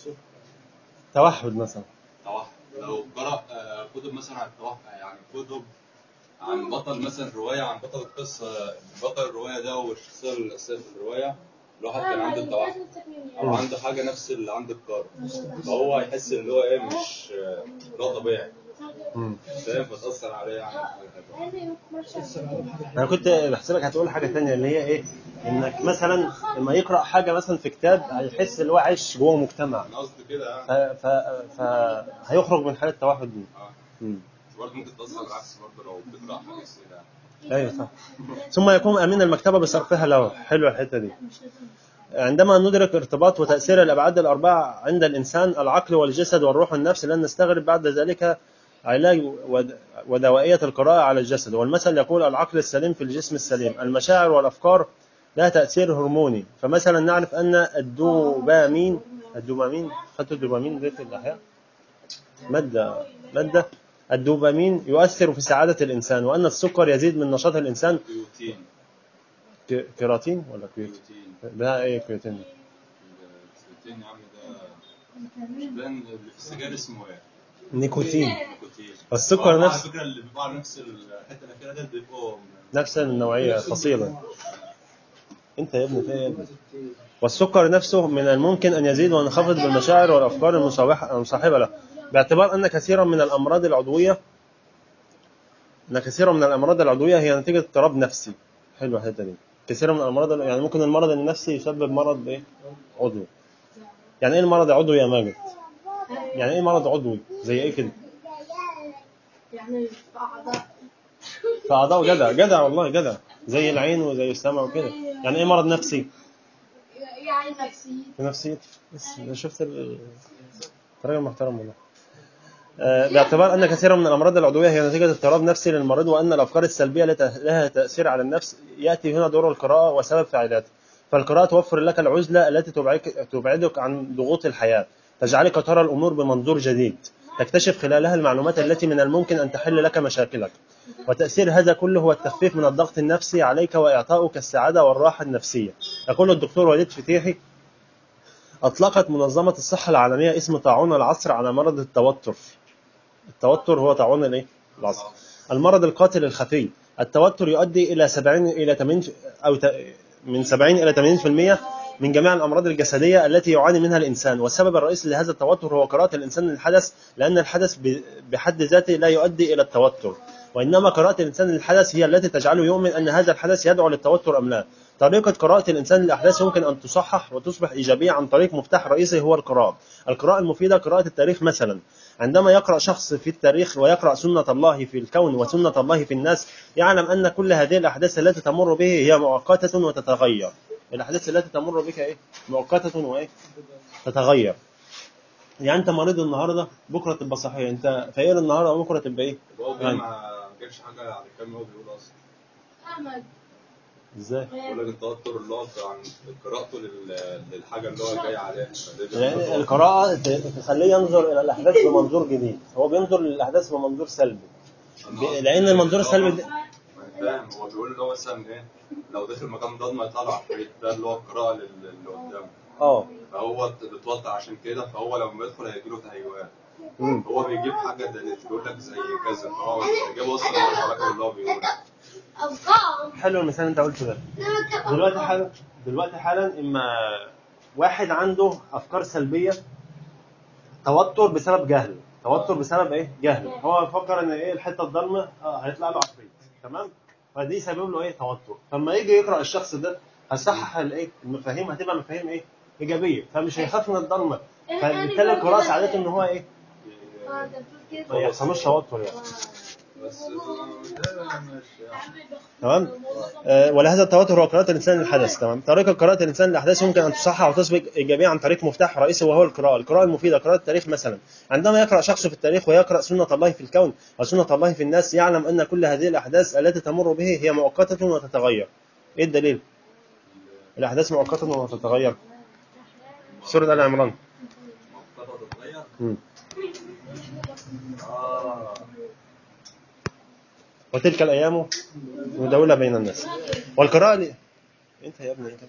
توحد مثلا توحد لو قرأ آه، كتب مثلا عن التوحد يعني كتب عن بطل مثلا رواية عن بطل القصة بطل الرواية ده والشخصية الأساسية في الرواية الواحد كان عنده التوحد أو عنده حاجة نفس اللي عند الكار فهو هيحس اللي هو إيه مش آه، اللي هو طبيعي مم. فاهم فتأثر عليه يعني حاجة حلوة. انا كنت بحسبك هتقول حاجه تانية اللي هي ايه انك مثلا لما يقرا حاجه مثلا في كتاب هيحس ان هو عايش جوه مجتمع أنا قصدي كده ف... يعني ف... ف... هيخرج من حاله التوحد دي آه. مم. برضه ممكن تأثر بالعكس برضه لو بتقرأ حاجة كده يعني ايوه صح ثم يقوم امين المكتبه بصرفها له حلوه الحته دي عندما ندرك ارتباط وتاثير الابعاد الاربعه عند الانسان العقل والجسد والروح والنفس لن نستغرب بعد ذلك علاج ود- ودوائيه القراءه على الجسد والمثل يقول العقل السليم في الجسم السليم المشاعر والافكار لها تاثير هرموني فمثلا نعرف ان الدوبامين الدوبامين خدتوا الدوبامين دي في الاحياء ماده ماده الدوبامين يؤثر في سعاده الانسان وان السكر يزيد من نشاط الانسان كيوتين ك- كيراتين ولا كيوتين كيوتين ده ايه كيوتين ده؟ الكيوتين يا عم ده مش باين اللي في السجاير اسمه ايه؟ نيكوتين نيكوتين السكر هم نفس- على فكره اللي بيبقوا على نفس الحته الاخيره ده بيبقوا نفس النوعيه فصيله انت يا ابني في ايه يا ابني والسكر نفسه من الممكن ان يزيد وينخفض بالمشاعر والافكار المصاحبه المصاحبه له باعتبار ان كثيرا من الامراض العضويه ان كثيرا من الامراض العضويه هي نتيجه اضطراب نفسي حلوه الحته دي كثيرا من الامراض يعني ممكن المرض النفسي يسبب مرض ايه عضوي يعني ايه المرض العضوي يا ماجد يعني ايه مرض عضوي زي ايه كده يعني في أعضاء في اعضاء جدع جدع والله جدع زي العين وزي السمع وكده يعني ايه مرض نفسي يعني نفسيتي في نفسيتي بس أنا شفت ال- أنت راجل محترم والله آه، باعتبار ان كثيرا من الامراض العضويه هي نتيجه اضطراب نفسي للمريض وان الافكار السلبيه التي لها تاثير على النفس ياتي هنا دور القراءه وسبب فعاليته فالقراءه توفر لك العزله التي تبعدك تبعدك عن ضغوط الحياه تجعلك ترى الامور بمنظور جديد تكتشف خلالها المعلومات التي من الممكن ان تحل لك مشاكلك وتاثير هذا كله هو التخفيف من الضغط النفسي عليك واعطاؤك السعاده والراحه النفسيه يقول الدكتور وليد فتيحي أطلقت منظمة الصحة العالمية اسم طاعون العصر على مرض التوتر. التوتر هو طاعون الايه؟ العصر. المرض القاتل الخفي. التوتر يؤدي إلى 70 إلى 80 أو ت- من 70 إلى 80% من جميع الأمراض الجسدية التي يعاني منها الإنسان، والسبب الرئيسي لهذا التوتر هو قراءة الإنسان للحدث، لأن الحدث ب- بحد ذاته لا يؤدي إلى التوتر، وإنما قراءة الإنسان للحدث هي التي تجعله يؤمن أن هذا الحدث يدعو للتوتر أم لا. طريقة قراءة الإنسان للأحداث يمكن أن تصحح وتصبح إيجابية عن طريق مفتاح رئيسي هو القراءة. القراءة المفيدة قراءة التاريخ مثلا. عندما يقرأ شخص في التاريخ ويقرأ سنة الله في الكون وسنة الله في الناس يعلم أن كل هذه الأحداث التي تمر به هي مؤقتة وتتغير. الأحداث التي تمر بك إيه؟ مؤقتة وإيه؟ تتغير. يعني أنت مريض النهاردة بكرة تبقى صحيح، أنت فقير النهاردة بكرة تبقى إيه؟ هو يعني. ما ما جابش حاجه على الكلام اللي هو بيقوله اصلا أحمد إزاي؟ بيقول لك التوتر اللي هو عن قراءته لل- للحاجه اللي هو جاي عليها فده يعني بيبقى القراءة ت- تخليه ينظر إلى الأحداث بمنظور جديد، هو بينظر للأحداث بمنظور سلبي. ب- لأن المنظور السلبي ده ما أنا فاهم هو بيقول اللي هو مثلا ايه لو دخل مكان ضلمه يطلع له عفريت ده اللي هو القراءه لل- اللي قدامه اه فهو بتوتر عشان كده فهو لما يدخل هيجي له تهيؤات مم. هو بيجيب حاجه ده بيقول لك زي كذا فهو الاجابه اصلا مالهاش علاقه باللي هو بيقوله أرقام حلو المثال اللي انت قلته ده دلوقتي حالا دلوقتي حالا اما واحد عنده افكار سلبيه توتر بسبب جهل توتر بسبب ايه جهل هو فكر ان ايه الحته الضلمه اه هيطلع له عفريت تمام فدي سبب له ايه توتر فلما يجي يقرا الشخص ده هيصحح الايه المفاهيم هتبقى مفاهيم ايه ايجابيه فمش هيخاف من الضلمه فبالتالي القراءه ساعدته ان هو ايه ما يحصلوش توتر يعني بس ده مش تمام آه، ولهذا التواتر هو قراءة الإنسان للحدث تمام طريقة قراءة الإنسان للأحداث يمكن أن تصحح وتسبق إيجابية عن طريق مفتاح رئيسي وهو القراءة القراءة المفيدة قراءة التاريخ مثلا عندما يقرأ شخص في التاريخ ويقرأ سنة الله في الكون وسنة الله في الناس يعلم أن كل هذه الأحداث التي تمر به هي مؤقتة وتتغير إيه الدليل؟ الأحداث مؤقتة وتتغير سورة آل عمران مؤقتة تتغير مم. اه وتلك الأيام نداولها بين الناس والقراءة ل... انت يا ابني انت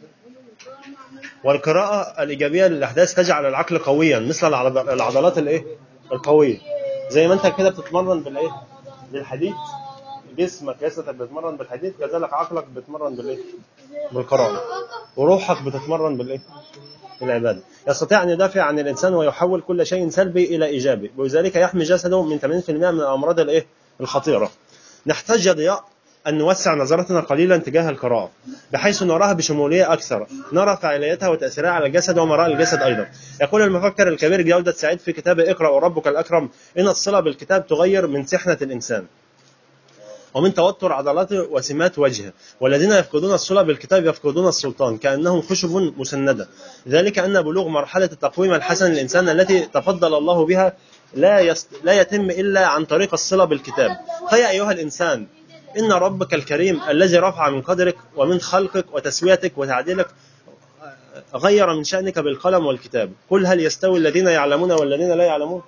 والقراءة الإيجابية للأحداث تجعل العقل قويا مثل العض- العضلات الإيه؟ القوية زي ما أنت كده بتتمرن بالإيه؟ بالحديد جسمك جسدك بيتمرن بالحديد كذلك عقلك بيتمرن بالإيه؟ بالقراءة وروحك بتتمرن بالإيه؟ بالعبادة يستطيع أن يدافع عن الإنسان ويحول كل شيء سلبي إلى إيجابي وذلك يحمي جسده من 80% من الأمراض الإيه؟ الخطيرة نحتاج يا ضياء أن نوسع نظرتنا قليلا تجاه القراءة بحيث نراها بشمولية أكثر نرى فعاليتها وتأثيرها على الجسد ومراء الجسد أيضا يقول المفكر الكبير جودة سعيد في كتابه اقرأ وربك الأكرم إن الصلة بالكتاب تغير من سحنة الإنسان ومن توتر عضلاته وسمات وجهه والذين يفقدون الصلة بالكتاب يفقدون السلطان كأنهم خشب مسندة ذلك أن بلوغ مرحلة التقويم الحسن للإنسان التي تفضل الله بها لا, يست... لا يتم إلا عن طريق الصلة بالكتاب فيا أيها الإنسان إن ربك الكريم الذي رفع من قدرك ومن خلقك وتسويتك وتعديلك غير من شأنك بالقلم والكتاب قل هل يستوي الذين يعلمون والذين لا يعلمون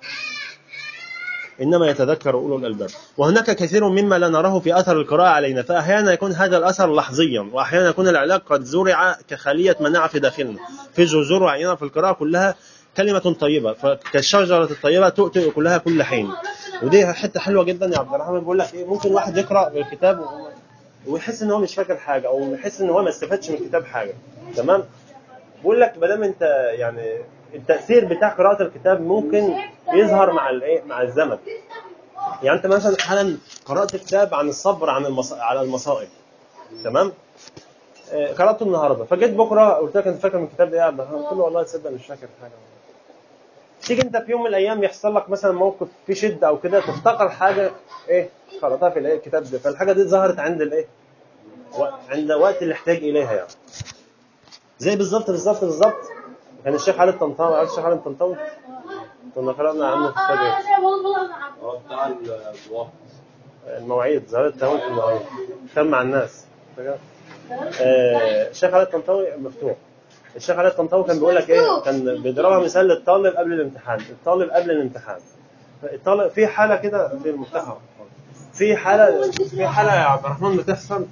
إنما يتذكر أولو الألباب وهناك كثير مما لا نراه في أثر القراءة علينا فأحيانا يكون هذا الأثر لحظيا وأحيانا يكون العلاج قد زرع كخلية مناعة في داخلنا في جذور عيننا في القراءة كلها كلمة طيبة فكالشجرة الطيبة تؤتي كلها كل حين ودي حتة حلوة جدا يا عبد الرحمن بيقول لك إيه ممكن واحد يقرأ الكتاب و- ويحس إن هو مش فاكر حاجة أو يحس إن هو ما استفادش من الكتاب حاجة تمام بقول لك ما دام انت يعني التاثير بتاع قراءه الكتاب ممكن يظهر مع الايه مع الزمن يعني انت مثلا حالا قرات كتاب عن الصبر عن المص... على المصائب تمام آه، قراته النهارده فجيت بكره قلت لك انت فاكر من الكتاب ايه يا عبد الرحمن قلت له والله تصدق مش فاكر حاجه تيجي انت في يوم من الايام يحصل لك مثلا موقف فيه شده او كده تفتكر حاجه ايه قراتها في الايه الكتاب ده فالحاجه دي ظهرت عند الايه و- عند وقت الاحتياج اليها يعني زي بالظبط بالظبط بالظبط كان الشيخ علي الطنطاوي عارف الشيخ علي الطنطاوي كنا قرانا عنه في كتاب إيه؟ اه بتاع الوقت المواعيد زهرة التهاون في المواعيد كتاب مع الناس فاكر؟ آه، الشيخ علي الطنطاوي مفتوح الشيخ علي الطنطاوي كان بيقول لك ايه كان بيضربها مثال للطالب قبل الامتحان الطالب قبل الامتحان الطالب في حاله كده في المفتاح في حاله في حاله يا عبد الرحمن بتحصل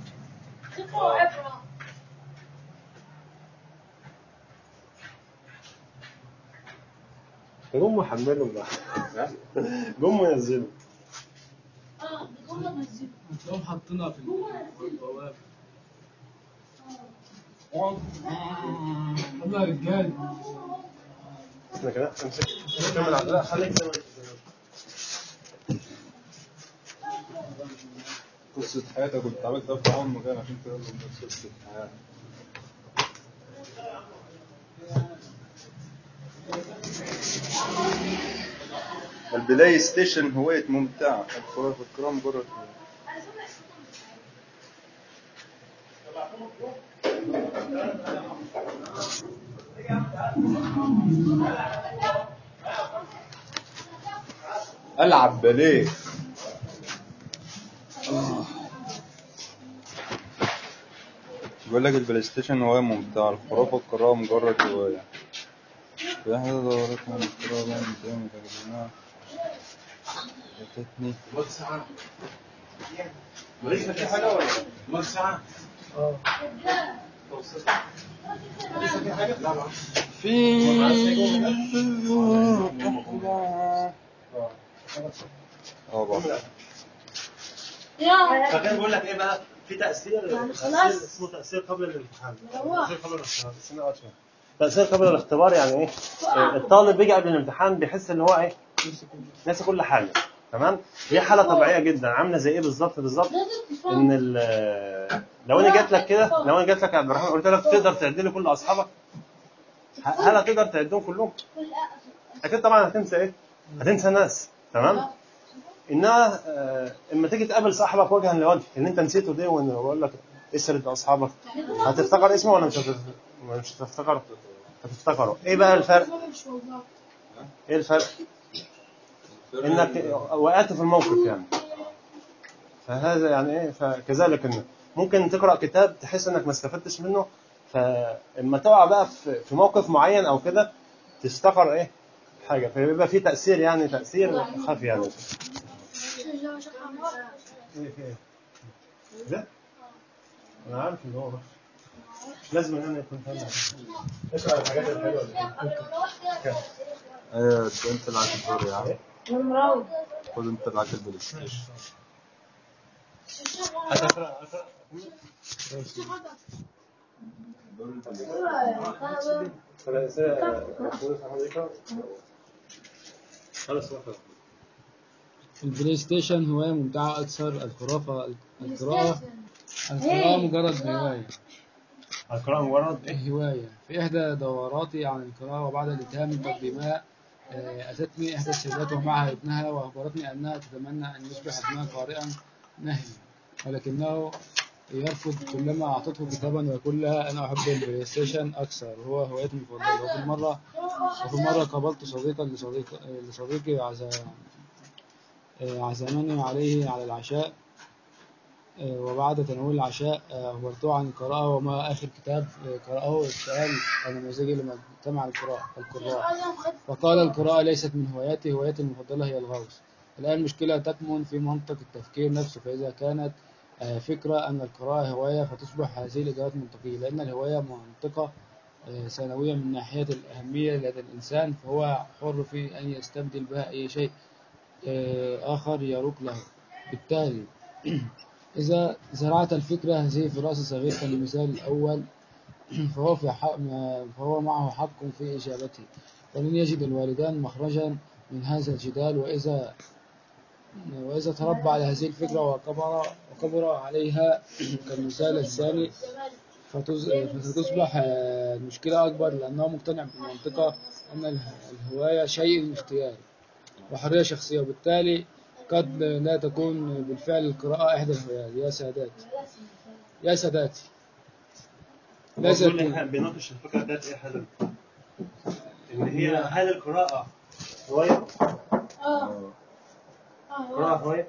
قوم محمله بقى قوم منزله هتلاقيهم حاطينها في البوابة يلا يا رجال احنا كده امسك كمل على لا خليك زي ما انت. قصة حياتك كنت عملت في أول مكان عشان تقول لهم قصة حياتك البلاي ستيشن هواية ممتعة الكرة في الكرام جرة ألعب بلاي بيقول لك البلاي ستيشن هواية ممتعة الخرافة القراءة مجرد هواية في أحد دوراتنا القراءة بقى من تجربنا فاتتني لسه في حاجه ولا نص ساعة اه في اه بقى فكان بيقول لك ايه بقى في تاثير تاثير اسمه تاثير قبل الامتحان تاثير قبل الاختبار استنى أقعد شوية. تاثير قبل الاختبار يعني ايه آه، الطالب بيجي قبل الامتحان بيحس ان هو ايه ناسي كل حاجه تمام هي حاله طبيعيه جدا عامله زي ايه بالظبط بالظبط ان ال- لو انا جات لك كده لو انا جات لك يا عبد الرحمن قلت لك تقدر تعد لي كل اصحابك ه- هل هتقدر تعدهم كلهم اكيد طبعا هتنسى ايه هتنسى ناس تمام انها آه، اما تيجي تقابل صاحبك وجها لوجه اللي انت نسيته ده وانا بقول لك اسرد اصحابك هتفتكر اسمه ولا مش هتف- ولا مش هتفتكر هتفتكره ايه بقى الفرق مش موضوع ايه الفرق انك وقعت في الموقف يعني فهذا يعني ايه فكذلك انك ممكن تقرا كتاب تحس انك ما استفدتش منه فاما تقع بقى في في موقف معين او كده تفتكر ايه حاجه فيبقى في تاثير يعني تاثير خفي يعني ايه في ايه ده انا عارف ان هو بس لازم ان انا يكون فاهم اقرا الحاجات الحلوه اللي فيه. ايوه انت اللي عليك الدور يا عم مراوغ خد انت اللي عليك البلاي ستيشن هتقرا اقرا خلاص خلاص خلاص البلاي ستيشن هواية ممتعة أكثر الخرافة القراءة القراءة مجرد هواية القراءة مجرد ايه هواية في إحدى دوراتي عن القراءة وبعد الانتهاء من تقديمها آه، أتتني إحدى السيدات ومعها ابنها وأخبرتني أنها تتمنى أن يصبح ابنها قارئا نهري ولكنه يرفض كلما أعطته كتابا ويقول لها أنا أحب البلاي ستيشن أكثر وهو هوايتي المفضلة وفي المرة وفي مرة قابلت صديقا لصديق لصديقي عز... آه، عزمني عليه على العشاء آه، وبعد تناول العشاء آه، أخبرته عن القراءة وما آخر كتاب آه، قرأه السؤال النموذجي لمجتمع القراء القراء فقال القراءة ليست من هواياتي هوايتي المفضلة هي الغوص الآن المشكلة تكمن في منطق التفكير نفسه فإذا كانت آه، فكرة أن القراءة هواية فتصبح هذه الإجابات منطقية لأن الهواية منطقة آه، ثانوية من ناحية الأهمية لدى الإنسان فهو حر في أن يستبدل بها أي شيء آه، آخر يروق له بالتالي إذا زرعت الفكرة هذه في رأس صغير كالمثال الأول فهو, في حق فهو معه حق في إجابته ولن يجد الوالدان مخرجا من هذا الجدال وإذا وإذا تربى على هذه الفكرة وكبر وكبر عليها كالمثال الثاني فتز- فستصبح آه، المشكلة أكبر لأنه مقتنع بالمنطقة أن اله- الهواية شيء اختياري وحرية شخصية وبالتالي قد لا تكون بالفعل القراءة إحدى الهوايات يا ساداتي يا ساداتي ليست بيقول إحنا بيناقش الفكرة بتاعت ايه حالا ان هي هل القراءة هواية؟ اه القراءة هواية؟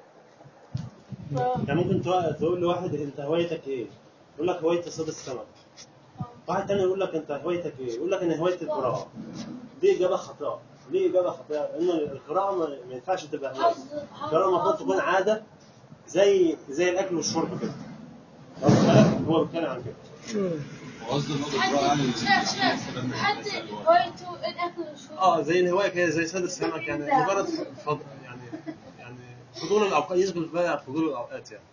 انت ممكن تق- تقول لواحد انت هوايتك ايه؟ يقول لك هوايتي صيد السمك. واحد تاني يقول لك انت هوايتك ايه؟ يقول لك انا هوايتي القراءة. دي اجابة خاطئة. ليه اجابة خاطئة؟ لان القراءة ما ما ينفعش تبقى هواية. القراءة المفروض تكون عادة زي زي الاكل والشرب كده. واخد بالك؟ هو بيتكلم عن كده. وقصد النقطة القراءة يعني شاف شاف حد هوايته الاكل والشرب اه زي الهوايه كده زي صيد السمك يعني مجرد فض... يعني يعني فضول الاوقات يشغل بقى فضول الاوقات يعني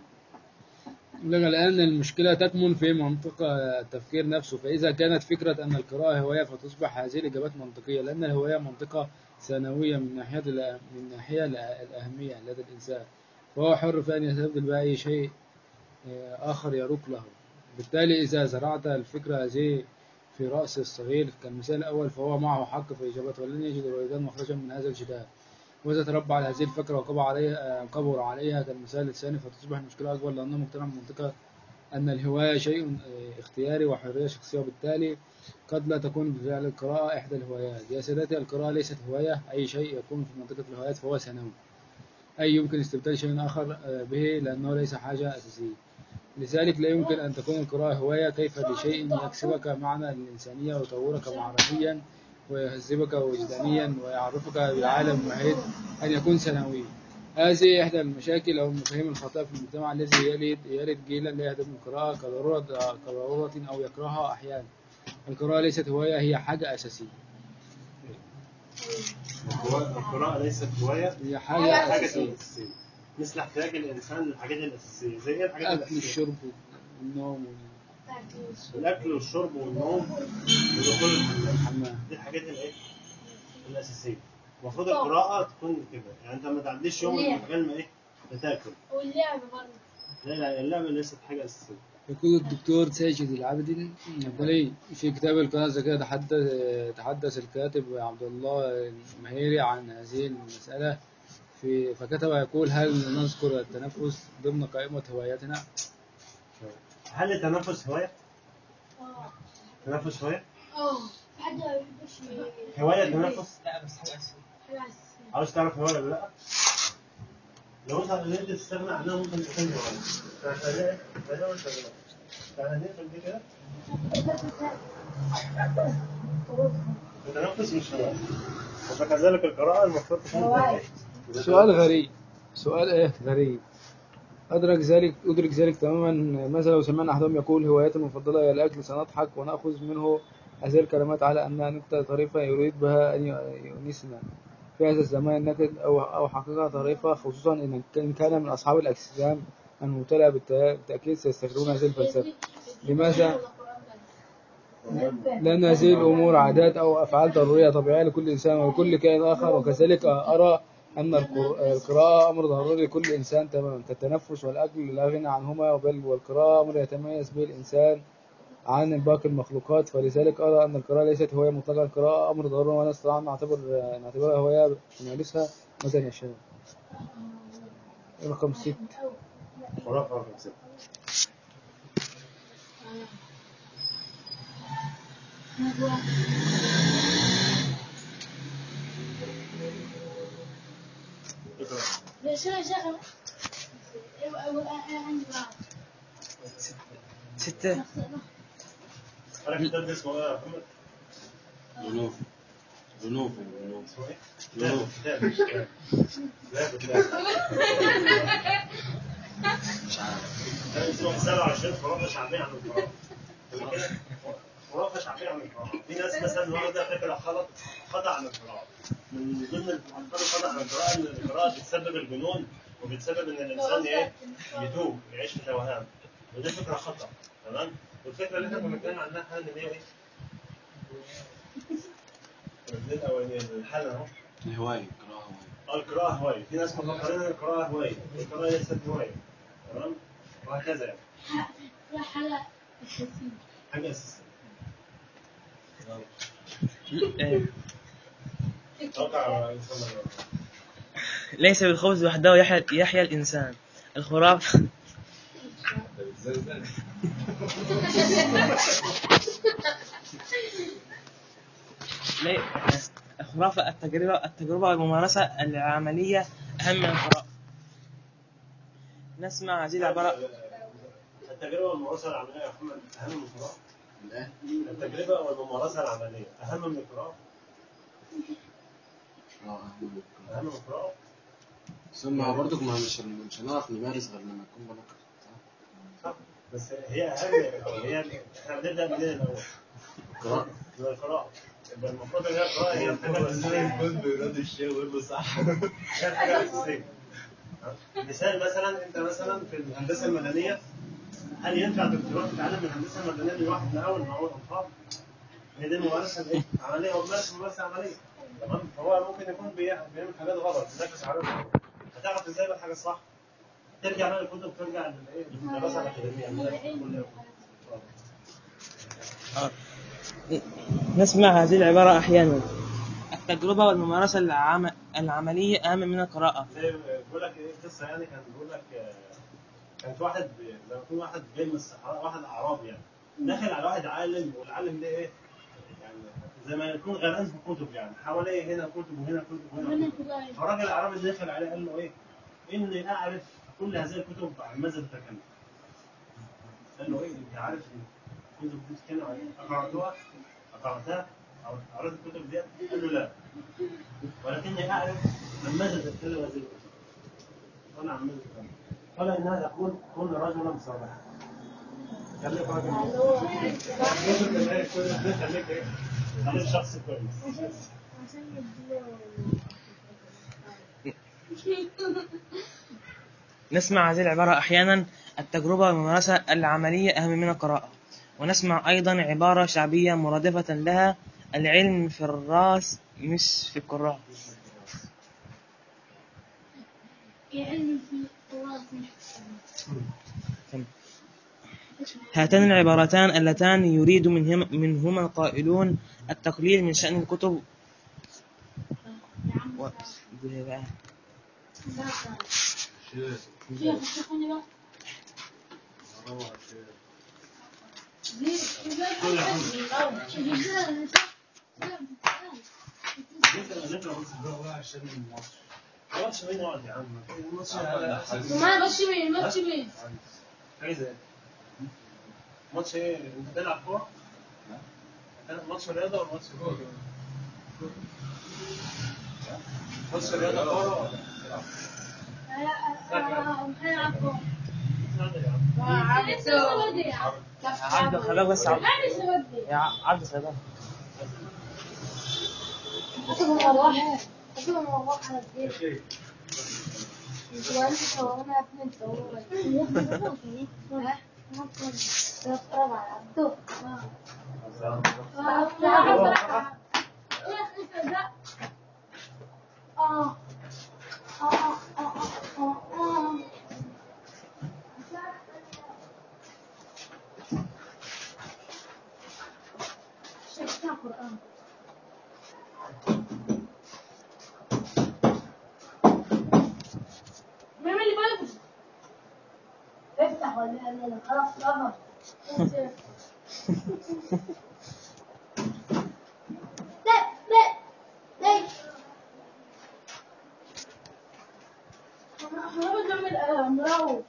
لك الآن المشكلة تكمن في منطق التفكير نفسه فإذا كانت فكرة أن القراءة هواية فتصبح هذه الإجابات منطقية لأن الهواية منطقة ثانوية من ناحية الأ- من ناحية الأ- الأهمية لدى الإنسان فهو حر في أن يستبدل بأي شيء آه، آخر يروق له بالتالي إذا زرعت الفكرة هذه في رأس الصغير كالمثال الأول فهو معه حق في إجابته ولن يجد الوالدان مخرجا من هذا الجدال وإذا تربى على هذه الفكرة وكبر عليها آه، كبر عليها كالمثال الثاني فتصبح المشكلة أكبر لأنه مقتنع بمنطقة أن الهواية شيء آه، اختياري وحرية شخصية وبالتالي قد لا تكون بفعل القراءة إحدى الهوايات يا سادتي القراءة ليست هواية أي شيء يكون في منطقة الهوايات فهو ثانوي أي يمكن استبدال شيء آخر آه، به لأنه ليس حاجة أساسية لذلك لا يمكن أن تكون القراءة هواية كيف لشيء يكسبك معنى الإنسانية ويطورك معرفيا ويهذبك وجدانيا ويعرفك بالعالم المحيط أن يكون ثانوي هذه إحدى المشاكل أو المفاهيم الخاطئة في المجتمع الذي يلد يلد جيلا لا يهدف من القراءة كضرورة كضرورة أو يكرهها أحيانا القراءة ليست هواية هي حاجة أساسية القراءه ليست هوايه هي هي حاجة حاجه أساسية اساسيه مثل احتياج الانسان للحاجات الاساسيه زي ايه الحاجات الأكل الاساسيه؟ والشرب والنوم الاكل والشرب والنوم ودخول الحمام والحمام دي الحاجات الايه؟ الاساسيه المفروض القراءه تكون كده يعني انت ما تعديش يوم من غير ما ايه؟ تاكل واللعب برضه لا لا اللعبه ليست حاجه اساسيه يقول الدكتور ساجد العبدي البلي في كتاب القناة الذكية تحدث تحدث الكاتب عبد الله المهيري عن هذه المسألة في فكتب يقول هل نذكر التنفس ضمن قائمة هواياتنا؟ هل التنفس هواية؟ اه التنفس هواية؟ اه في حد ما بيحبش هواية التنفس؟ لا بس حاجة أساسية حاجة أساسية. عاوز تعرف هواية ولا لا؟ لو انت قدرت تستغنى عنها ممكن تكون هواية. فخليها خليها وانت غلط. تعالى نقفل دي كده. التنفس مش هواية. وكذلك القراءة المفروض تكون هواية. سؤال غريب سؤال ايه غريب أدرك ذلك أدرك ذلك تماما ماذا لو سمعنا أحدهم يقول هوايتي المفضلة هي الأكل سنضحك ونأخذ منه هذه الكلمات على أنها نكتة طريفة يريد بها أن يؤنسنا في هذا الزمان النكد أو أو حقيقة طريفة خصوصا إن كان كان من أصحاب الأجسام المبتلى بالت- بالتأكيد سيستخدمون هذه الفلسفة لماذا؟ لأن هذه الأمور عادات أو أفعال ضرورية طبيعية لكل إنسان ولكل كائن آخر وكذلك أرى أن القر- القراءة أمر ضروري لكل إنسان تماما كالتنفس والأكل لا غنى عنهما بل والقراءة أمر يتميز به الإنسان عن باقي المخلوقات فلذلك أرى أن القراءة ليست هواية مطلقة القراءة أمر ضروري ولا نستطيع أن نعتبر نعتبرها هواية نمارسها متى نشاء رقم ست خرافة رقم ستة. اقرأ. ليش أنا شغلة؟ أيوة، أيوة، أنا عندي بعض. ستة عارف الكتاب ده اسمه ايه يا محمد؟ ذنوب ذنوب ذنوب اسمه ايه؟ ذنوب. كتاب مش كتاب. لا كتاب. مش عارف ده اسمه 27 خرافة شعبية عن القراءة. تمام كده؟ خرافة شعبية عن القراءة. في ناس مثلا واخدة فكرة غلط خطأ عن القراءة. من ضمن الأفكار الخطأ عن القراءة إن القراءة بتسبب الجنون وبتسبب إن الإنسان إيه؟ يتوه يعيش في توهان. ودي فكرة خطأ. تمام؟ والفكرة اللي احنا كنا بنتكلم عنها ان هي ايه؟ دي الاولانيه الحل اهو الهواية قراءة هواية اه القراءة هواية، في ناس مفكرين ان القراءة هواية، والقراءة ليست هواية. تمام؟ وهكذا يعني لا حاجة أساسية. حاجة أساسية. إيه. توقع الإنسان ده. ليس بالخبز وحده يحيا, يحيا الإنسان الخرافة لي- الخرافة التجربة التجربة والممارسة العملية أهم من القراءة نسمع هذه العبارة التجربة والممارسة العملية يا محمد أهم من القراءة. لا التجربة والممارسة العملية أهم من القراءة. اه أهم من القراءة. ثم برضك ما مش مش هنعرف نمارس غير لما نكون بنقرا صح؟ صح بس هي أهم أو هي إحنا بنبدأ منين الأول؟ القراءة من القراءة. يبقى المفروض إن هي القراءة هي الحاجة الأساسية. بيرد الشيء ويقول له صح هي الحاجة الأساسية. مثال مثلا أنت مثلا في الهندسة المدنية هل ينفع دكتوراه تتعلم من الهندسة المدنية من واحد من أول ما هو الأنفاق؟ هي دي الممارسة إيه؟ عملية وممارسة ممارسة عملية. تمام؟ هو ممكن يكون بي- بيعمل حاجات غلط بيركز على الغلط. هتعرف إزاي بقى الحاجة الصح؟ ترجع بقى للكتب ترجع للإيه؟ للدراسة الأكاديمية. نسمع هذه العبارة أحيانا التجربة والممارسة العم... العملية أهم من القراءة زي بيقول لك ايه قصه يعني كان بيقول لك آه، كان في واحد بي- زي ما يكون واحد جاي من الصحراء واحد اعرابي يعني داخل على واحد عالم والعالم ده ايه يعني زي ما يكون غرقان في كتب يعني حواليه هنا كتب وهنا كتب وهنا ربنا كتب يخليك. فالراجل الاعرابي اللي دخل عليه قال له ايه؟ اني اعرف كل هذه الكتب عن ماذا تتكلم قال له ايه انت عارف ان الكتب دي بتتكلم عن ايه؟ اقراتها؟ اقراتها؟ او قرات الكتب دي؟ قال له لا ولكني اعرف عن ماذا تتكلم هذه الكتب قال عن ماذا تتكلم قال انها تقول كن رجلا صالحا خليك راجل خليك خليك ايه؟ خليك شخص كويس عشان يديله نسمع هذه العبارة أحيانا التجربة والممارسة العملية أهم من القراءة ونسمع أيضا عبارة شعبية مرادفة لها العلم في الراس مش في القراء يعلم في التراث هاتان العبارتان اللتان يريد منهما, منهما القائلون التقليل من شأن الكتب و... شيخ شوفوني بقى الماتش مين يقعد يا عم؟ الماتش وما ماتش مين ماتش مين عايز ايه؟ ماتش ايه؟ انت بتلعب كورة؟ هتلعب ماتش رياضة ولا ماتش كورة؟ ماتش رياضة كورة ولا هنلعب كورة بتلعب يا عم؟ عبد خلاك بس عبد يا عبد صيدلة هتبقى مروحة هتبقى مروحة على البيت وانت صورنا يا ابني انت هو ها؟ نتفرج على عبده اه اه اه اه اه اه شفتها قرآن مين اللي بيضرب؟ افتح ولا لا لا خلاص طبعا لا لا لا احنا بنعمل آه، مراوغ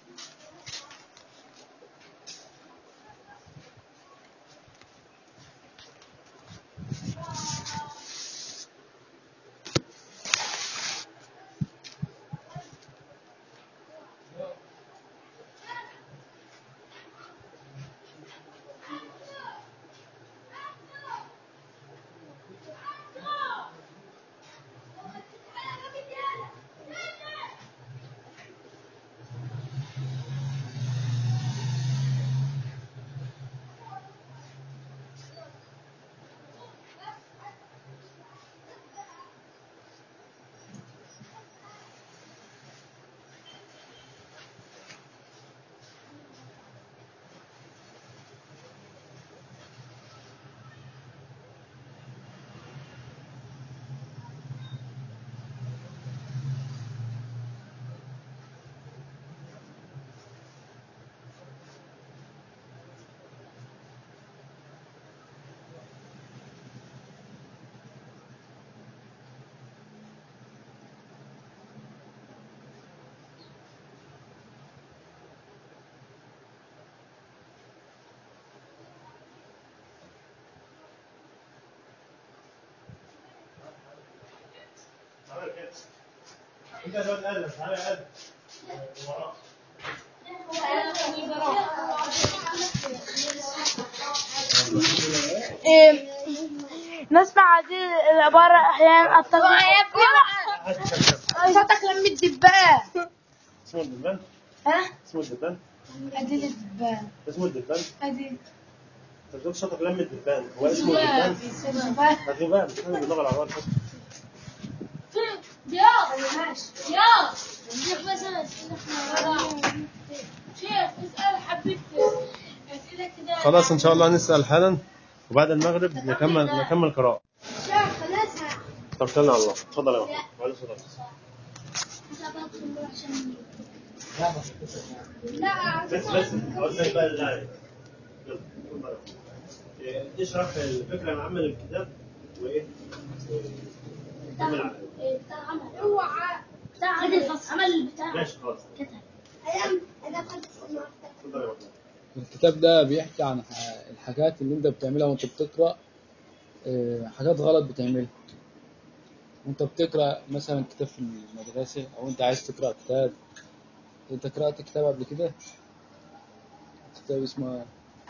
انت دلوقتي قادر تعالى قادر وراه إيه، نسمع هذه العبارة أحيانا التغيير صوتك لم الدبان اسمه الدبان ها؟ اسمه الدبان أديل الدبان اسمه الدبان أديل انت بتقول صوتك لم الدبان هو اسمه الدبان الدبان الذبان اسمه باللغه العربيه يا يا شيخ مثلا شيخ اسأل حبيبتي أسئلة كده خلاص ان شاء الله نسال حالا وبعد المغرب نكمل نكمل قراءه شيخ خلاص توكلنا على الله اتفضل يا محمد وعلى الصلاه لا بس بس اقول لك بقى اللاعب يلا خد بالك. إيه، اشرح الفكره العامه للكتاب وايه كمل عليها بتاع عمل اوعى بتاع عمل عمل بتاع ماشي خلاص كتب ايام انا كنت اتفضل يا محمد الكتاب ده بيحكي عن ح- الحاجات اللي انت بتعملها وانت بتقرا آه، حاجات غلط بتعملها وانت بتقرا مثلا كتاب في المدرسه او انت عايز تقرا كتاب انت قرات كتاب قبل كده كتاب اسمه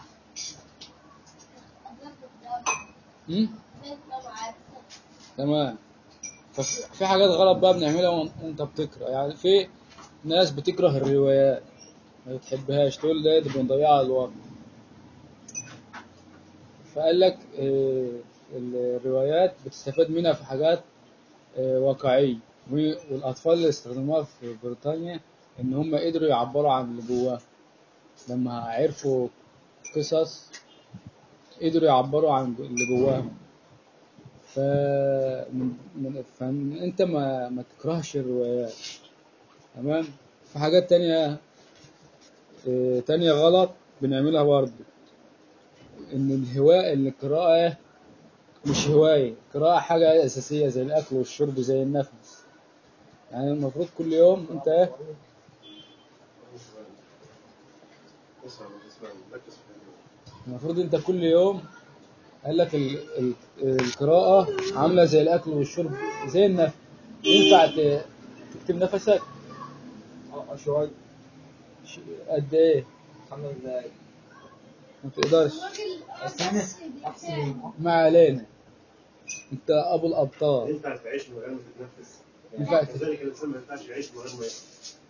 ايه؟ هم؟ تمام ففي في حاجات غلط بقى بنعملها وان- وانت بتقرا يعني في ناس بتكره الروايات ما بتحبهاش تقول ده دي بنضيع على الوقت فقال لك آه، الروايات بتستفاد منها في حاجات آه، واقعية و- والأطفال اللي استخدموها في بريطانيا إن هم قدروا يعبروا عن اللي جواهم لما عرفوا قصص قدروا يعبروا عن اللي جواهم فمن من فأنت ما ما تكرهش الروايات تمام في حاجات تانية آه، تانية غلط بنعملها برضه إن الهواء إن القراءة مش هواية القراءة حاجة أساسية زي الأكل والشرب زي النفس يعني المفروض كل يوم أنت إيه اسمع اسمع ركز في المفروض أنت كل يوم قال لك ال- ال- القراءة عاملة زي الأكل والشرب زي النفس ينفع ت- تكتب نفسك اه شوية ش- قد إيه خمس دقايق ما تقدرش استنى احسن ما علينا أنت أبو الأبطال ينفع تعيش من غير ما تتنفس ينفع كذلك الانسان ما ينفعش يعيش من غير ما ياكل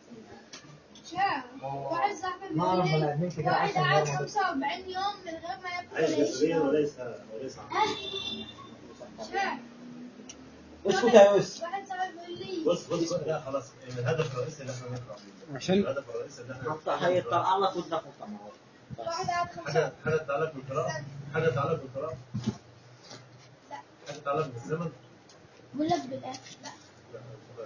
واحد صاحبي ما أعرف بيقول بني لي آدمين كده واحد أحسن قعد من بعض. 45 يوم من غير ما ياكل عايش ولا جسديا يشرب وليس وليس عقليا شاع. اسكت يا يوسف واحد صاحبي بيقول لي بص بص لا خلاص الهدف الرئيسي اللي احنا نقرا فيه عشان الهدف الرئيسي اللي احنا حتى هيطلع لك ودك وطمع واحد قعد 45 حاجه حاجه تتعلق بالقراءه حاجه تتعلق بالقراءه حاجه تتعلق بالزمن بقول لك بالاكل لا لا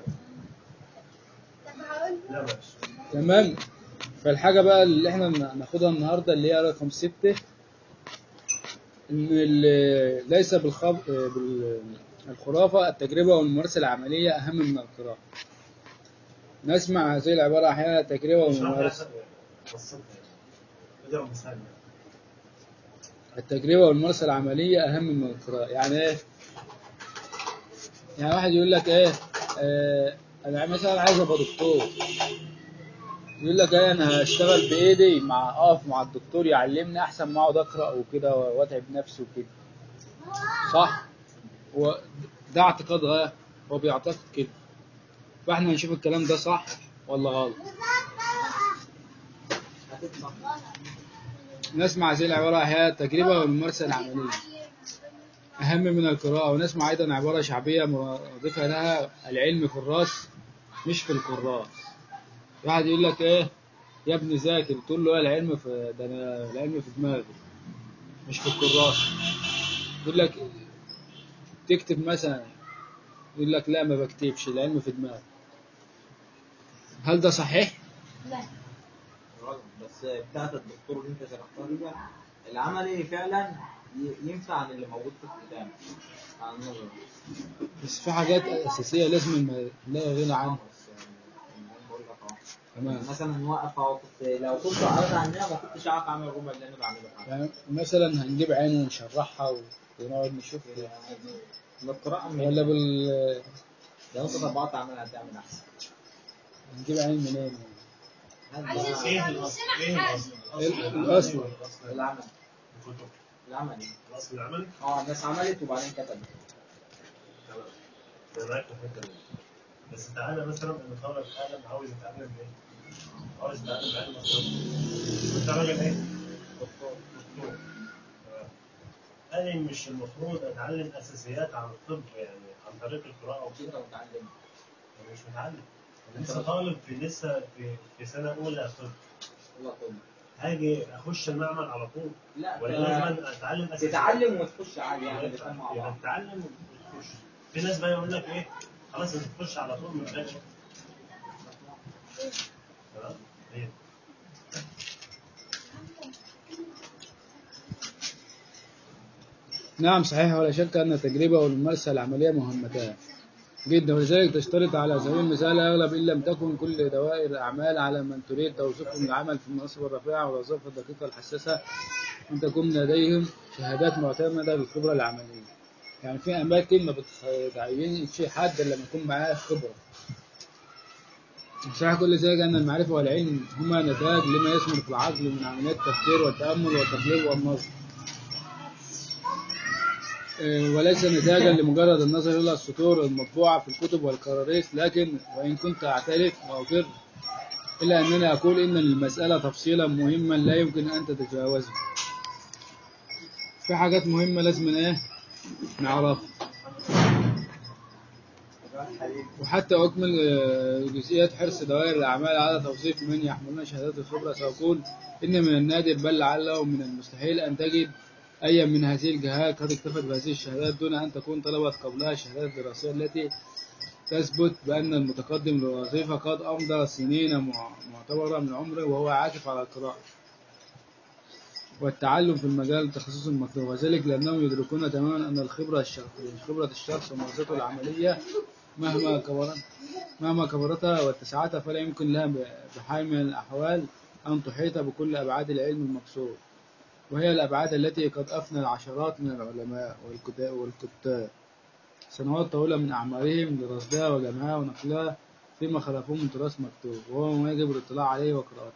طب هقول لا معلش تمام فالحاجة بقى اللي احنا ناخدها النهاردة اللي هي رقم ستة ان ال- ليس بالخب... بالخرافة التجربة والممارسة العملية أهم من القراءة نسمع هذه العبارة أحيانا التجربة والممارسة بسطها يعني اضرب مثال يعني. التجربة والممارسة العملية أهم من القراءة يعني إيه؟ يعني واحد يقول لك إيه آه أنا مثلا عايز أبقى دكتور يقول لك إيه أنا هشتغل بإيدي مع أقف مع الدكتور يعلمني أحسن ما أقعد أقرأ وكده وأتعب نفسي وكده صح؟ هو ده اعتقاد غير هو بيعتقد كده فإحنا نشوف الكلام ده صح ولا غلط هتطلع نسمع هذه العبارة أحيانا التجربة والممارسة العملية أهم من القراءة ونسمع أيضا عبارة شعبية مرادفة لها العلم في الراس مش في الكراس واحد يقول لك إيه يا ابني ذاكر تقول له إيه العلم في ده أنا العلم في دماغي مش في الكراس يقول لك تكتب مثلا يقول لك لا ما بكتبش العلم في دماغي هل ده صحيح؟ لا غلط بس بتاعت الدكتور اللي انت شرحتها دي بقى العملي فعلا ي- ينفع عن اللي موجود في الكتاب عن النظر بس في حاجات أساسية لازم ما- لا غنى عنها بس يعني أنا بقول لك اهو تمام مثلا نوقف اهو كنت لو كنت قريت عنها ما كنتش عارف اعمل الربع اللي انا بعمله حاجه يعني مثلا هنجيب عين ونشرحها و- ونقعد نشوف القراءة ولا بال لو انت طبقت عملها هتعمل احسن هنجيب عين منين هذا ايه الاصل؟ ايه الاصل؟ الأصل. الاصل العمل الكتب العمل الاصل العملي اه الناس عملت وبعدين كتبت تمام انا معاك في الحته دي بس تعالى مثلا ان طالب ادم عاوز يتعلم ايه؟ عاوز يتعلم علم الطب وانت راجل ايه؟ دكتور دكتور تمام. انا مش المفروض اتعلم اساسيات عن الطب يعني عن طريق القراءه وكده كده متعلم انا مش متعلم انا لسه طالب في لسه في في سنه اولى طب والله طب هاجي اخش المعمل على طول لا ولا ت- لازم اتعلم اساسيات تتعلم وتخش عادي يعني يبقى الاثنين مع يبقى بعض تتعلم وتخش في ناس بقى يقول لك ايه خلاص انت تخش على طول من غير تمام إيه؟ نعم صحيح ولا شك أن التجربة والممارسة العملية مهمتان جدا ولذلك تشترط على سبيل المثال أغلب إن لم تكن كل دوائر الأعمال على من تريد توظيفهم العمل في المناصب الرفيعة والوظائف الدقيقة الحساسة أن تكون لديهم شهادات معتمدة للخبرة العملية يعني في أماكن ما بتعينش حد إلا لما يكون معاه خبرة صحيح كل ذلك أن المعرفة والعلم هما نتاج لما يثمر في العقل من عمليات التفكير والتأمل والتقليل والنظر آه، وليس نتاجا لمجرد النظر إلى السطور المطبوعة في الكتب والكراريس لكن وإن كنت أعترف وأقر إلا أنني أقول إن المسألة تفصيلا مهما لا يمكن أن تتجاوزه في حاجات مهمة لازم إيه نعرفها وحتى أكمل آه، جزئيات حرص دوائر الأعمال على توظيف من يحملون شهادات الخبرة سأقول إن من النادر بل لعله من المستحيل أن تجد أي من هذه الجهات قد اكتفت بهذه الشهادات دون أن تكون طلبت قبلها الشهادات الدراسية التي تثبت بأن المتقدم للوظيفة قد أمضى سنين مع- معتبرة من عمره وهو عاكف على القراءة والتعلم في المجال التخصص المطلوب وذلك لأنهم يدركون تماما أن الخبرة الشخص خبرة الشخص وممارسته العملية مهما كبرت مهما كبرتها واتسعتها فلا يمكن لها ب- بحال من الأحوال أن تحيط بكل أبعاد العلم المقصود وهي الأبعاد التي قد أفنى العشرات من العلماء والكتا- والكتاب سنوات طويلة من أعمارهم لرصدها وجمعها ونقلها فيما خلفوه من تراث مكتوب وهو ما يجب الاطلاع عليه وقراءته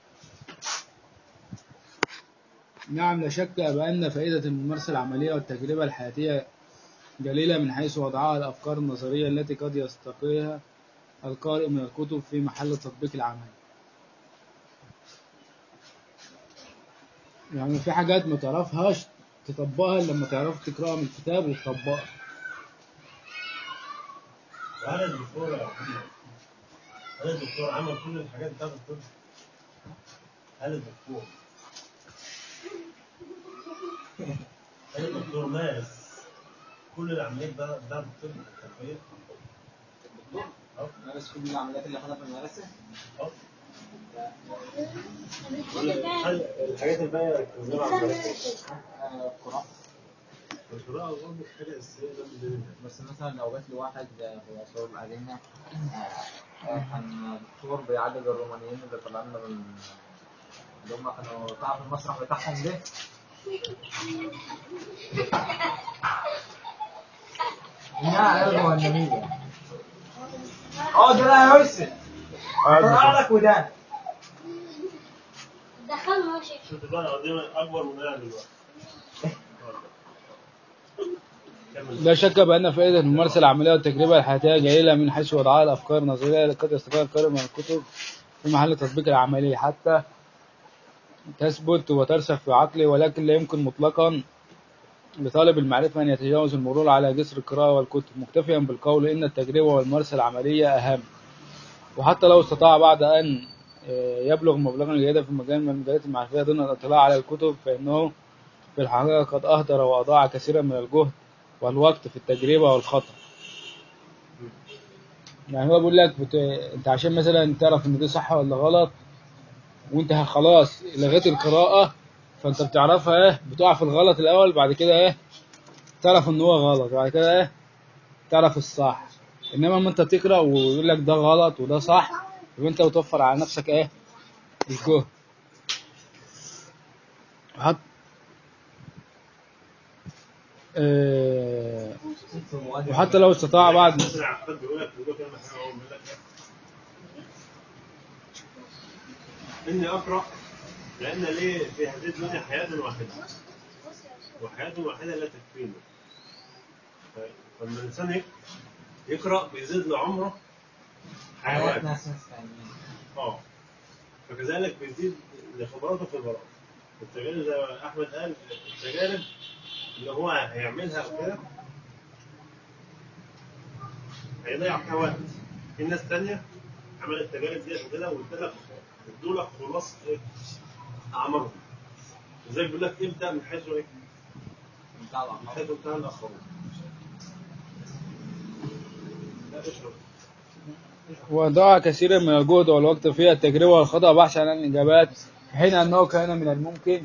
نعم لا شك بأن فائدة الممارسة العملية والتجربة الحياتية جليلة من حيث وضعها الأفكار النظرية التي قد يستقيها القارئ من الكتب في محل التطبيق العملي يعني في حاجات ما تعرفهاش تطبقها إلا لما تعرف تقرأها من الكتاب وتطبقها وأنا الدكتور يا محمد أنا الدكتور عمل كل الحاجات بتاعت الطب أنا الدكتور أنا الدكتور مارس كل العمليات بتاعت بتاعت الطب التربية مارس كل العمليات اللي خدها في المدرسة الحاجات الباقية تنزل على المراكز آه، قراءة القراءة برضه حاجة أساسية ده من ضمنها بس مثلا لو جات لي واحد في العصور القديمة آه، آه، كان دكتور بيعالج الرومانيين اللي طلعنا من اللي هم كانوا تعرف المسرح بتاعهم ده لا الرومانية اه ده لا يا يوسف طلع لك ودان دخلنا ماشي شفت بقى أنا قدامي أكبر من أنا دلوقتي كمل. لا شك بأن فائدة الممارسة العملية والتجربة الحياتية جليلة من حيث وضعها الأفكار النظرية التي قد يستطيع القارئ من الكتب في محل التطبيق العملي حتى تثبت وترسخ في عقله ولكن لا يمكن مطلقا لطالب المعرفة أن يتجاوز المرور على جسر القراءة والكتب مكتفيا بالقول إن التجربة والممارسة العملية أهم وحتى لو استطاع بعد أن آه، يبلغ مبلغا جيدا في مجال من المجالات المعرفية دون الاطلاع على الكتب فإنه في الحقيقة قد أهدر وأضاع كثيرا من الجهد والوقت في التجربة والخطأ يعني هو بيقول لك بت... انت عشان مثلا تعرف ان دي صح ولا غلط وانت خلاص لغيت القراءة فانت بتعرفها ايه بتقع في الغلط الاول بعد كده ايه تعرف ان هو غلط بعد كده ايه تعرف الصح انما لما انت تقرا ويقول لك ده غلط وده صح يبقى انت بتوفر على نفسك ايه الجهد حط آه، وحتى لو استطاع بعد مثلا عقاد بيقول لك بيقول لك كلمة حلوة أوي بيقول لك إيه؟ إني أقرأ لأن لي في هذه الدنيا حياة واحدة وحياة واحدة لا تكفينا ف- فلما الإنسان يق- يقرأ بيزيد له عمره حيوان ناس مستنيين اه فكذلك بيزيد لخبراته في البراءة التجارب زي ما أحمد قال التجارب اللي هو هيعملها وكده هيضيع فيها وقت في ناس تانية عملت التجارب ديت وكده وادالك ادولك خلاصة ايه أعمارهم لذلك بيقول لك ابدأ من حيث ايه؟ بتاع من الأعمار. حيث انتهى الآخرون لا اشرب وضاع كثيرا من الجهد والوقت في التجربة والخطأ بحثا عن الإجابات في حين أنه كان من الممكن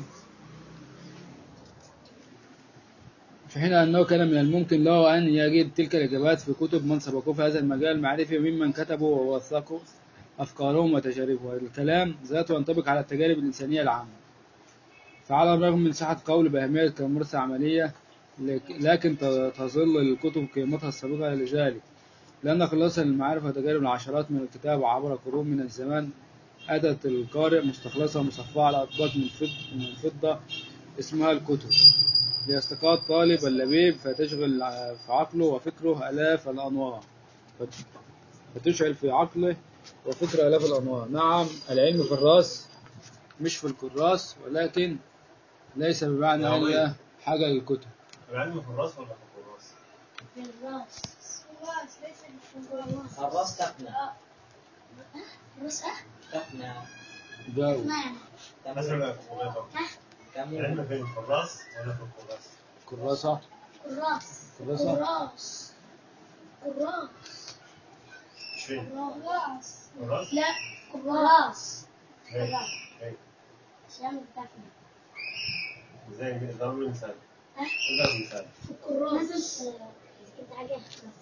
في حين أنه كان من الممكن له أن يجد تلك الإجابات في كتب من سبقوه في هذا المجال المعرفي ممن كتبوا ووثقوا أفكارهم وتجاربهم والكلام ذاته ينطبق على التجارب الإنسانية العامة فعلى الرغم من صحة قول بأهمية كممارسة عملية لك- لكن ت- تظل الكتب قيمتها السابقة لذلك لأن خلاصة المعارف وتجارب العشرات من الكتاب عبر قرون من الزمان أتت القارئ مستخلصة مصفاة على أطباق من فضة, من فضة اسمها الكتب لاستقاء الطالب اللبيب فتشغل ع- في عقله وفكره آلاف الأنوار فت- فتشعل في عقله وفكره آلاف الأنوار نعم العلم في الراس مش في الكراس ولكن ليس بمعنى نعم. أن حاجة للكتب العلم في الراس ولا في الراس؟ في الراس الراس ليس في الراس الراس تفنى الراس اه تفنى جاوب نعم مثلا في الخلاصة. تموت العلم فين في الراس ولا في الكراس؟ كراسة الراس كراسة الراس الراس فين؟ كراس الراس؟ لا كراس هي هي عشان بتاعتنا ازاي ضرب لي مثال ها؟ ضرب مثال كراس كنت حاجة